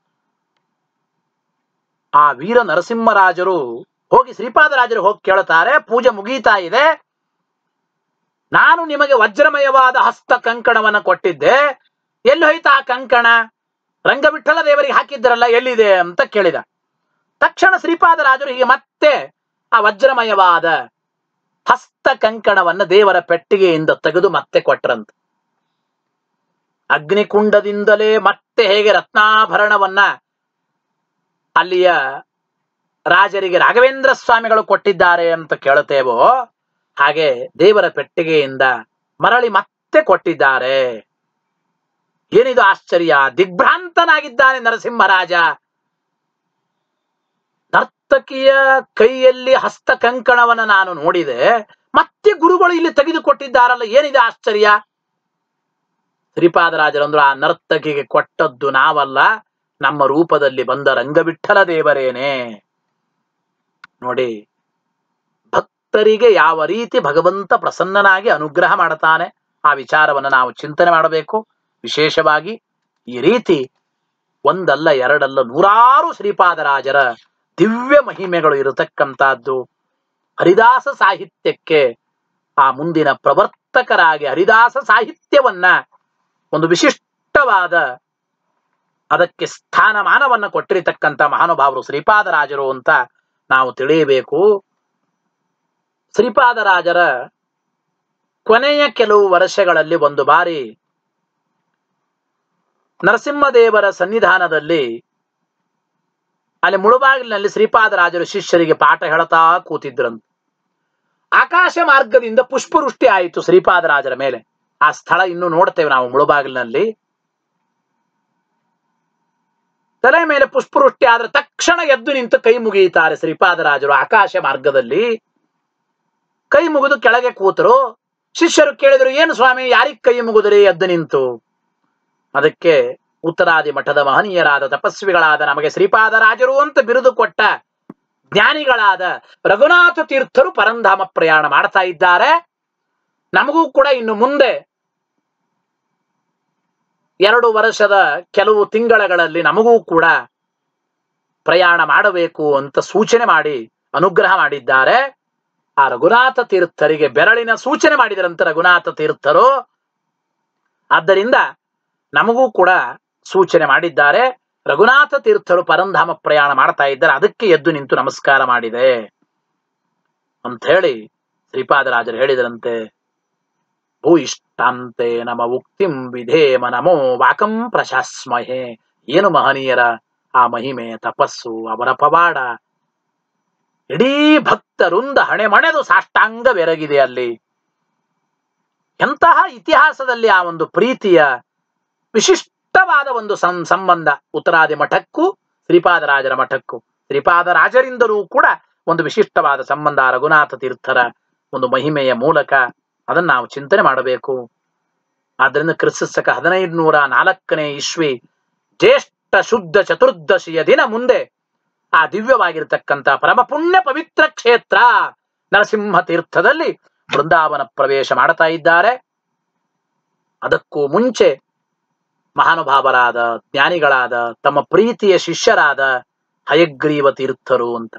ಆ ವೀರ ನರಸಿಂಹರಾಜರು ಹೋಗಿ ಶ್ರೀಪಾದರಾಜರು ಹೋಗಿ ಕೇಳುತ್ತಾರೆ ಪೂಜೆ ಮುಗೀತಾ ಇದೆ ನಾನು ನಿಮಗೆ ವಜ್ರಮಯವಾದ ಹಸ್ತ ಕಂಕಣವನ್ನ ಕೊಟ್ಟಿದ್ದೆ ಎಲ್ಲಿ ಹೋಯ್ತಾ ಆ ಕಂಕಣ ರಂಗವಿಠಲ ದೇವರಿಗೆ ಹಾಕಿದ್ರಲ್ಲ ಎಲ್ಲಿದೆ ಅಂತ ಕೇಳಿದ ತಕ್ಷಣ ಶ್ರೀಪಾದರಾಜರು ಹೀಗೆ ಮತ್ತೆ ಆ ವಜ್ರಮಯವಾದ ಹಸ್ತ ಕಂಕಣವನ್ನ ದೇವರ ಪೆಟ್ಟಿಗೆಯಿಂದ ತೆಗೆದು ಮತ್ತೆ ಕೊಟ್ರಂತ ಅಗ್ನಿಕುಂಡದಿಂದಲೇ ಮತ್ತೆ ಹೇಗೆ ರತ್ನಾಭರಣವನ್ನ ಅಲ್ಲಿಯ ರಾಜರಿಗೆ ರಾಘವೇಂದ್ರ ಸ್ವಾಮಿಗಳು ಕೊಟ್ಟಿದ್ದಾರೆ ಅಂತ ಕೇಳುತ್ತೇವೋ ಹಾಗೆ ದೇವರ ಪೆಟ್ಟಿಗೆಯಿಂದ ಮರಳಿ ಮತ್ತೆ ಕೊಟ್ಟಿದ್ದಾರೆ ಏನಿದು ಆಶ್ಚರ್ಯ ದಿಗ್ಭ್ರಾಂತನಾಗಿದ್ದಾನೆ ನರಸಿಂಹರಾಜ ನರ್ತಕಿಯ ಕೈಯಲ್ಲಿ ಹಸ್ತ ಕಂಕಣವನ್ನ ನಾನು ನೋಡಿದೆ ಮತ್ತೆ ಗುರುಗಳು ಇಲ್ಲಿ ತೆಗೆದುಕೊಟ್ಟಿದ್ದಾರಲ್ಲ ಏನಿದೆ ಆಶ್ಚರ್ಯ ಶ್ರೀಪಾದರಾಜರಂದ್ರು ಆ ನರ್ತಕಿಗೆ ಕೊಟ್ಟದ್ದು ನಾವಲ್ಲ ನಮ್ಮ ರೂಪದಲ್ಲಿ ಬಂದ ರಂಗವಿಠಲ ದೇವರೇನೆ ನೋಡಿ ಭಕ್ತರಿಗೆ ಯಾವ ರೀತಿ ಭಗವಂತ ಪ್ರಸನ್ನನಾಗಿ ಅನುಗ್ರಹ ಮಾಡುತ್ತಾನೆ ಆ ವಿಚಾರವನ್ನು ನಾವು ಚಿಂತನೆ ಮಾಡಬೇಕು ವಿಶೇಷವಾಗಿ ಈ ರೀತಿ ಒಂದಲ್ಲ ಎರಡಲ್ಲ ನೂರಾರು ಶ್ರೀಪಾದರಾಜರ ದಿವ್ಯ ಮಹಿಮೆಗಳು ಇರತಕ್ಕಂತಹದ್ದು ಹರಿದಾಸ ಸಾಹಿತ್ಯಕ್ಕೆ ಆ ಮುಂದಿನ ಪ್ರವರ್ತಕರಾಗಿ ಹರಿದಾಸ ಸಾಹಿತ್ಯವನ್ನ ಒಂದು ವಿಶಿಷ್ಟವಾದ ಅದಕ್ಕೆ ಸ್ಥಾನಮಾನವನ್ನ ಕೊಟ್ಟಿರತಕ್ಕಂಥ ಮಹಾನುಭಾವರು ಶ್ರೀಪಾದರಾಜರು ಅಂತ ನಾವು ತಿಳಿಯಬೇಕು ಶ್ರೀಪಾದರಾಜರ ಕೊನೆಯ ಕೆಲವು ವರ್ಷಗಳಲ್ಲಿ ಒಂದು ಬಾರಿ ನರಸಿಂಹದೇವರ ಸನ್ನಿಧಾನದಲ್ಲಿ ಅಲ್ಲಿ ಮುಳುಬಾಗಿಲಿನಲ್ಲಿ ಶ್ರೀಪಾದರಾಜರು ಶಿಷ್ಯರಿಗೆ ಪಾಠ ಹೇಳ್ತಾ ಕೂತಿದ್ರಂತೆ ಆಕಾಶ ಮಾರ್ಗದಿಂದ ಪುಷ್ಪವೃಷ್ಟಿ ಆಯಿತು ಶ್ರೀಪಾದರಾಜರ ಮೇಲೆ ಆ ಸ್ಥಳ ಇನ್ನು ನೋಡ್ತೇವೆ ನಾವು ಮುಳುಬಾಗಿಲಿನಲ್ಲಿ ತಲೆ ಮೇಲೆ ಪುಷ್ಪವೃಷ್ಟಿ ಆದ್ರೆ ತಕ್ಷಣ ಎದ್ದು ನಿಂತು ಕೈ ಮುಗಿಯುತ್ತಾರೆ ಶ್ರೀಪಾದರಾಜರು ಆಕಾಶ ಮಾರ್ಗದಲ್ಲಿ ಕೈ ಮುಗಿದು ಕೆಳಗೆ ಕೂತರು ಶಿಷ್ಯರು ಕೇಳಿದ್ರು ಏನು ಸ್ವಾಮಿ ಯಾರಿಗ್ ಕೈ ಮುಗಿದ್ರಿ ಎದ್ದು ನಿಂತು ಅದಕ್ಕೆ ಉತ್ತರಾದಿ ಮಠದ ಮಹನೀಯರಾದ ತಪಸ್ವಿಗಳಾದ ನಮಗೆ ಶ್ರೀಪಾದರಾಜರು ಅಂತ ಬಿರುದು ಕೊಟ್ಟ ಜ್ಞಾನಿಗಳಾದ ರಘುನಾಥ ತೀರ್ಥರು ಪರಂಧಾಮ ಪ್ರಯಾಣ ಮಾಡ್ತಾ ಇದ್ದಾರೆ ನಮಗೂ ಕೂಡ ಇನ್ನು ಮುಂದೆ ಎರಡು ವರ್ಷದ ಕೆಲವು ತಿಂಗಳಗಳಲ್ಲಿ ನಮಗೂ ಕೂಡ ಪ್ರಯಾಣ ಮಾಡಬೇಕು ಅಂತ ಸೂಚನೆ ಮಾಡಿ ಅನುಗ್ರಹ ಮಾಡಿದ್ದಾರೆ ಆ ರಘುನಾಥ ತೀರ್ಥರಿಗೆ ಬೆರಳಿನ ಸೂಚನೆ ಮಾಡಿದರಂತೆ ರಘುನಾಥ ತೀರ್ಥರು ಆದ್ದರಿಂದ ನಮಗೂ ಕೂಡ ಸೂಚನೆ ಮಾಡಿದ್ದಾರೆ ರಘುನಾಥ ತೀರ್ಥರು ಪರಂಧಾಮ ಪ್ರಯಾಣ ಮಾಡ್ತಾ ಇದ್ದಾರೆ ಅದಕ್ಕೆ ಎದ್ದು ನಿಂತು ನಮಸ್ಕಾರ ಮಾಡಿದೆ ಅಂತ ಹೇಳಿ ಶ್ರೀಪಾದರಾಜರು ಹೇಳಿದರಂತೆ ಭೂ ಇಷ್ಟಾಂತೆ ನಮ ಉಕ್ತಿಂ ವಿಧೇಮ ನಮೋ ವಾಕಂ ಪ್ರಶಾಸ್ಮಹೆ ಏನು ಮಹನೀಯರ ಆ ಮಹಿಮೆ ತಪಸ್ಸು ಅವರ ಪವಾಡ ಇಡೀ ಭಕ್ತರುಂದ ಹಣೆ ಮಣೆದು ಸಾಷ್ಟಾಂಗ ಬೆರಗಿದೆ ಅಲ್ಲಿ ಎಂತಹ ಇತಿಹಾಸದಲ್ಲಿ ಆ ಒಂದು ಪ್ರೀತಿಯ ವಿಶಿಷ್ಟವಾದ ಒಂದು ಸಂ- ಸಂಬಂಧ ಉತ್ತರಾದಿ ಮಠಕ್ಕೂ ಶ್ರೀಪಾದರಾಜರ ಮಠಕ್ಕೂ ಶ್ರೀಪಾದರಾಜರಿಂದಲೂ ಕೂಡ ಒಂದು ವಿಶಿಷ್ಟವಾದ ಸಂಬಂಧ ಆ ರಘುನಾಥ ತೀರ್ಥರ ಒಂದು ಮಹಿಮೆಯ ಮೂಲಕ ಅದನ್ನ ನಾವು ಚಿಂತನೆ ಮಾಡಬೇಕು ಆದ್ದರಿಂದ ಕ್ರಿಸ್ತಕ ಹದಿನೈದು ನೂರ ನಾಲ್ಕನೇ ಇಸ್ವಿ ಜ್ಯೇಷ್ಠ ಶುದ್ಧ ಚತುರ್ದಶಿಯ ದಿನ ಮುಂದೆ ಆ ದಿವ್ಯವಾಗಿರತಕ್ಕಂತ ಪರಮ ಪುಣ್ಯ ಪವಿತ್ರ ಕ್ಷೇತ್ರ ನರಸಿಂಹ ತೀರ್ಥದಲ್ಲಿ ಬೃಂದಾವನ ಪ್ರವೇಶ ಮಾಡ್ತಾ ಇದ್ದಾರೆ ಅದಕ್ಕೂ ಮುಂಚೆ ಮಹಾನುಭಾವರಾದ ಜ್ಞಾನಿಗಳಾದ ತಮ್ಮ ಪ್ರೀತಿಯ ಶಿಷ್ಯರಾದ ಹಯಗ್ರೀವ ತೀರ್ಥರು ಅಂತ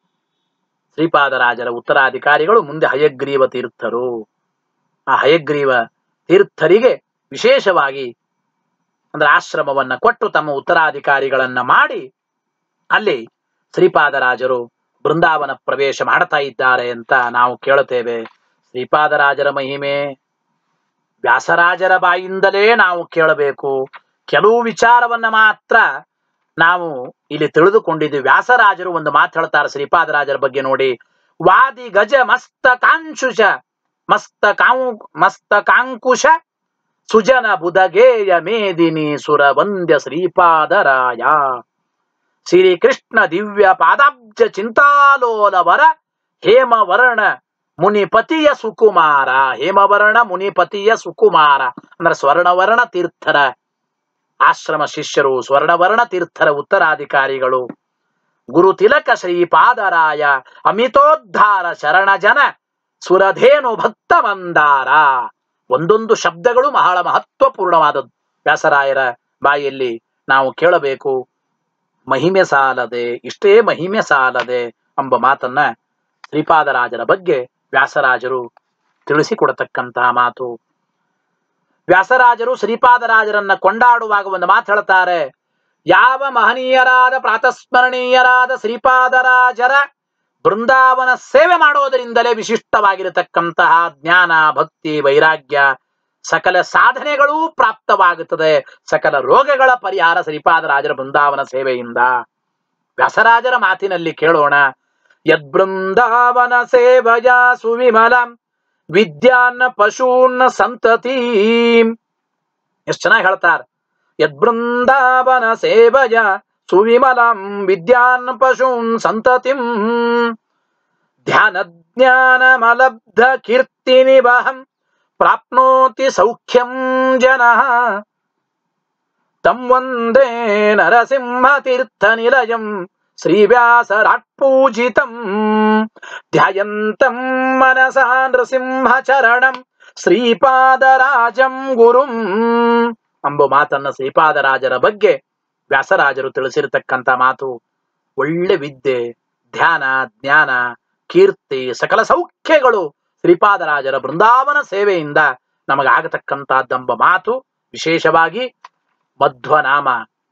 ಶ್ರೀಪಾದರಾಜರ ಉತ್ತರಾಧಿಕಾರಿಗಳು ಮುಂದೆ ಹಯಗ್ರೀವ ತೀರ್ಥರು ಆ ಹಯಗ್ರೀವ ತೀರ್ಥರಿಗೆ ವಿಶೇಷವಾಗಿ ಅಂದ್ರೆ ಆಶ್ರಮವನ್ನ ಕೊಟ್ಟು ತಮ್ಮ ಉತ್ತರಾಧಿಕಾರಿಗಳನ್ನ ಮಾಡಿ ಅಲ್ಲಿ ಶ್ರೀಪಾದರಾಜರು ಬೃಂದಾವನ ಪ್ರವೇಶ ಮಾಡ್ತಾ ಇದ್ದಾರೆ ಅಂತ ನಾವು ಕೇಳುತ್ತೇವೆ ಶ್ರೀಪಾದರಾಜರ ಮಹಿಮೆ ವ್ಯಾಸರಾಜರ ಬಾಯಿಂದಲೇ ನಾವು ಕೇಳಬೇಕು ಕೆಲವು ವಿಚಾರವನ್ನ ಮಾತ್ರ ನಾವು ಇಲ್ಲಿ ತಿಳಿದುಕೊಂಡಿದ್ದೀವಿ ವ್ಯಾಸರಾಜರು ಒಂದು ಮಾತು ಹೇಳ್ತಾರೆ ಶ್ರೀಪಾದರಾಜರ ಬಗ್ಗೆ ನೋಡಿ ವಾದಿ ಗಜ ಮಸ್ತ ಕಾಂಶುಷ ಮಸ್ತ ಕಾಂ ಮಸ್ತ ಕಾಂಕುಶ ಸುಜನ ಬುಧಗೇಯ ಮೇದಿನಿ ಸುರ ವಂದ್ಯ ಶ್ರೀಪಾದರಾಯ ಶ್ರೀಕೃಷ್ಣ ದಿವ್ಯ ಪಾದಾಬ್ಜ ಚಿಂತಾಲೋಲವರ ಹೇಮವರ್ಣ ಮುನಿಪತಿಯ ಸುಕುಮಾರ ಹೇಮವರ್ಣ ಮುನಿಪತಿಯ ಸುಕುಮಾರ ಅಂದ್ರೆ ಸ್ವರ್ಣವರ್ಣ ತೀರ್ಥರ ಆಶ್ರಮ ಶಿಷ್ಯರು ಸ್ವರ್ಣವರ್ಣ ತೀರ್ಥರ ಉತ್ತರಾಧಿಕಾರಿಗಳು ಗುರು ತಿಲಕ ಶ್ರೀಪಾದರಾಯ ಅಮಿತೋದ್ಧಾರ ಶರಣ ಜನ ಸುರಧೇನು ಭಕ್ತ ಮಂದಾರ ಒಂದೊಂದು ಶಬ್ದಗಳು ಬಹಳ ಮಹತ್ವಪೂರ್ಣವಾದದ್ದು ವ್ಯಾಸರಾಯರ ಬಾಯಲ್ಲಿ ನಾವು ಕೇಳಬೇಕು ಮಹಿಮೆ ಸಾಲದೆ ಇಷ್ಟೇ ಮಹಿಮೆ ಸಾಲದೆ ಎಂಬ ಮಾತನ್ನ ಶ್ರೀಪಾದರಾಜರ ಬಗ್ಗೆ ವ್ಯಾಸರಾಜರು ತಿಳಿಸಿಕೊಡತಕ್ಕಂತಹ ಮಾತು ವ್ಯಾಸರಾಜರು ಶ್ರೀಪಾದರಾಜರನ್ನ ಕೊಂಡಾಡುವಾಗ ಒಂದು ಮಾತು ಹೇಳ್ತಾರೆ ಯಾವ ಮಹನೀಯರಾದ ಪ್ರಾತಸ್ಮರಣೀಯರಾದ ಶ್ರೀಪಾದರಾಜರ ಬೃಂದಾವನ ಸೇವೆ ಮಾಡೋದರಿಂದಲೇ ವಿಶಿಷ್ಟವಾಗಿರತಕ್ಕಂತಹ ಜ್ಞಾನ ಭಕ್ತಿ ವೈರಾಗ್ಯ ಸಕಲ ಸಾಧನೆಗಳೂ ಪ್ರಾಪ್ತವಾಗುತ್ತದೆ ಸಕಲ ರೋಗಗಳ ಪರಿಹಾರ ಶ್ರೀಪಾದರಾಜರ ಬೃಂದಾವನ ಸೇವೆಯಿಂದ ವ್ಯಾಸರಾಜರ ಮಾತಿನಲ್ಲಿ ಕೇಳೋಣ ಯದ್ಬೃಂದಾವನ ಸೇವಯ ಸುವಿಮಲ ವಿದ್ಯಾನ್ನ ಪಶೂನ್ನ ಸಂತತಿ ಎಷ್ಟು ಚೆನ್ನಾಗಿ ಹೇಳ್ತಾರ ಯದ್ಬೃಂದಾವನ ಸೇವಯ ಸುವಿಮಲಂ ವಿದ್ಯಾನ್ ಪಶೂನ್ ಸಂತತಿಂ ಧ್ಯಾನ ಜ್ಞಾನಮಲಬ್ಧ ಕೀರ್ತಿ ನಿವಹಂ ಪ್ರಾಪ್ನೋತಿ ಸೌಖ್ಯಂ ಜನಃ ತಂ ವಂದೇ ನರಸಿಂಹ ತೀರ್ಥ ನಿಲಯಂ ಶ್ರೀವ್ಯಾಸರಾಟ್ಪೂಜಿತಂ ಧ್ಯಾಯಂತಂ ಮನಸಾ ನೃಸಿಂಹ ಚರಣಂ ಶ್ರೀಪಾದರಾಜಂ ಗುರುಂ ಎಂಬ ಮಾತನ್ನ ಶ್ರೀಪಾದರಾಜರ ಬಗ್ಗೆ ವ್ಯಾಸರಾಜರು ತಿಳಿಸಿರತಕ್ಕಂತ ಮಾತು ಒಳ್ಳೆ ವಿದ್ಯೆ ಧ್ಯಾನ ಜ್ಞಾನ ಕೀರ್ತಿ ಸಕಲ ಸೌಖ್ಯಗಳು ಶ್ರೀಪಾದರಾಜರ ಬೃಂದಾವನ ಸೇವೆಯಿಂದ ನಮಗಾಗತಕ್ಕಂತಹದ್ದೆಂಬ ಮಾತು ವಿಶೇಷವಾಗಿ ಮಧ್ವನಾಮ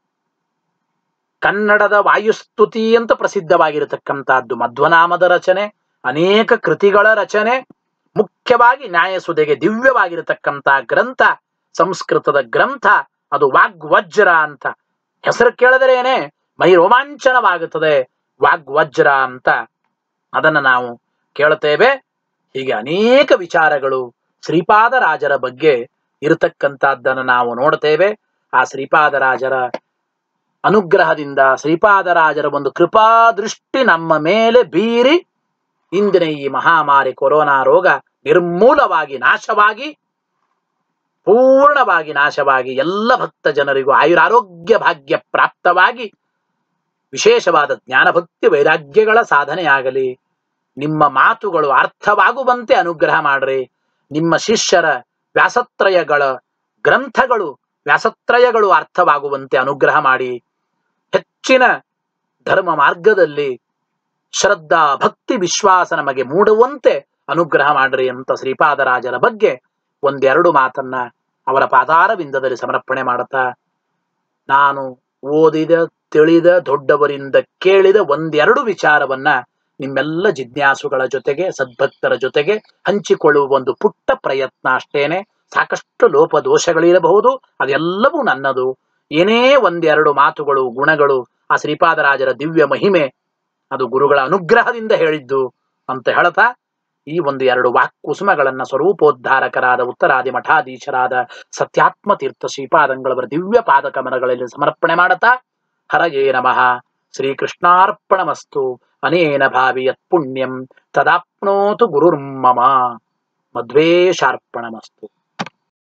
ಕನ್ನಡದ ವಾಯುಸ್ತುತಿ ಅಂತ ಪ್ರಸಿದ್ಧವಾಗಿರತಕ್ಕಂತಹದ್ದು ಮಧ್ವನಾಮದ ರಚನೆ ಅನೇಕ ಕೃತಿಗಳ ರಚನೆ ಮುಖ್ಯವಾಗಿ ನ್ಯಾಯಸುದೆಗೆ ದಿವ್ಯವಾಗಿರತಕ್ಕಂಥ ಗ್ರಂಥ ಸಂಸ್ಕೃತದ ಗ್ರಂಥ ಅದು ವಾಗ್ವಜ್ರ ಅಂತ ಹೆಸರು ಕೇಳಿದರೇನೆ ಮೈ ರೋಮಾಂಚನವಾಗುತ್ತದೆ ವಾಗ್ವಜ್ರ ಅಂತ ಅದನ್ನು ನಾವು ಕೇಳುತ್ತೇವೆ ಹೀಗೆ ಅನೇಕ ವಿಚಾರಗಳು ಶ್ರೀಪಾದರಾಜರ ಬಗ್ಗೆ ಇರತಕ್ಕಂಥದ್ದನ್ನು ನಾವು ನೋಡ್ತೇವೆ ಆ ಶ್ರೀಪಾದರಾಜರ ಅನುಗ್ರಹದಿಂದ ಶ್ರೀಪಾದರಾಜರ ಒಂದು ಕೃಪಾ ದೃಷ್ಟಿ ನಮ್ಮ ಮೇಲೆ ಬೀರಿ ಇಂದಿನ ಈ ಮಹಾಮಾರಿ ಕೊರೋನಾ ರೋಗ ನಿರ್ಮೂಲವಾಗಿ ನಾಶವಾಗಿ ಪೂರ್ಣವಾಗಿ ನಾಶವಾಗಿ ಎಲ್ಲ ಭಕ್ತ ಜನರಿಗೂ ಆಯುರಾರೋಗ್ಯ ಭಾಗ್ಯ ಪ್ರಾಪ್ತವಾಗಿ ವಿಶೇಷವಾದ ಜ್ಞಾನಭಕ್ತಿ ವೈರಾಗ್ಯಗಳ ಸಾಧನೆಯಾಗಲಿ ನಿಮ್ಮ ಮಾತುಗಳು ಅರ್ಥವಾಗುವಂತೆ ಅನುಗ್ರಹ ಮಾಡ್ರಿ ನಿಮ್ಮ ಶಿಷ್ಯರ ವ್ಯಾಸತ್ರಯಗಳ ಗ್ರಂಥಗಳು ವ್ಯಾಸತ್ರಯಗಳು ಅರ್ಥವಾಗುವಂತೆ ಅನುಗ್ರಹ ಮಾಡಿ ಹೆಚ್ಚಿನ ಧರ್ಮ ಮಾರ್ಗದಲ್ಲಿ ಶ್ರದ್ಧಾ ಭಕ್ತಿ ವಿಶ್ವಾಸ ನಮಗೆ ಮೂಡುವಂತೆ ಅನುಗ್ರಹ ಮಾಡ್ರಿ ಅಂತ ಶ್ರೀಪಾದರಾಜರ ಬಗ್ಗೆ ಒಂದೆರಡು ಮಾತನ್ನ ಅವರ ಪಾದಾರವಿಂದದಲ್ಲಿ ಸಮರ್ಪಣೆ ಮಾಡುತ್ತಾ ನಾನು ಓದಿದ ತಿಳಿದ ದೊಡ್ಡವರಿಂದ ಕೇಳಿದ ಒಂದೆರಡು ವಿಚಾರವನ್ನ ನಿಮ್ಮೆಲ್ಲ ಜಿಜ್ಞಾಸುಗಳ ಜೊತೆಗೆ ಸದ್ಭಕ್ತರ ಜೊತೆಗೆ ಹಂಚಿಕೊಳ್ಳುವ ಒಂದು ಪುಟ್ಟ ಪ್ರಯತ್ನ ಅಷ್ಟೇನೆ ಸಾಕಷ್ಟು ಲೋಪದೋಷಗಳಿರಬಹುದು ಅದೆಲ್ಲವೂ ನನ್ನದು ಏನೇ ಒಂದೆರಡು ಮಾತುಗಳು ಗುಣಗಳು ಆ ಶ್ರೀಪಾದರಾಜರ ದಿವ್ಯ ಮಹಿಮೆ ಅದು ಗುರುಗಳ ಅನುಗ್ರಹದಿಂದ ಹೇಳಿದ್ದು ಅಂತ ಹೇಳ್ತಾ ಈ ಒಂದು ಎರಡು ವಾಕ್ಕುಸುಮಗಳನ್ನ ಸ್ವರೂಪೋದ್ಧಾರಕರಾದ ಉತ್ತರಾದಿ ಮಠಾಧೀಶರಾದ ಸತ್ಯಾತ್ಮ ತೀರ್ಥ ಶ್ರೀಪಾದಂಗಳವರ ದಿವ್ಯ ಪಾದಕಮಲಗಳಲ್ಲಿ ಸಮರ್ಪಣೆ ಮಾಡುತ್ತಾ ಹರಯೇ ನಮಃ ಶ್ರೀಕೃಷ್ಣಾರ್ಪಣಮಸ್ತು ಅನೇನ ಭಾವಿ ಯತ್ ಪುಣ್ಯಂ ತದಾಪ್ನೋತು ಗುರುರ್ಮಮ ಮಧ್ವೇಶಾರ್ಪಣಮಸ್ತು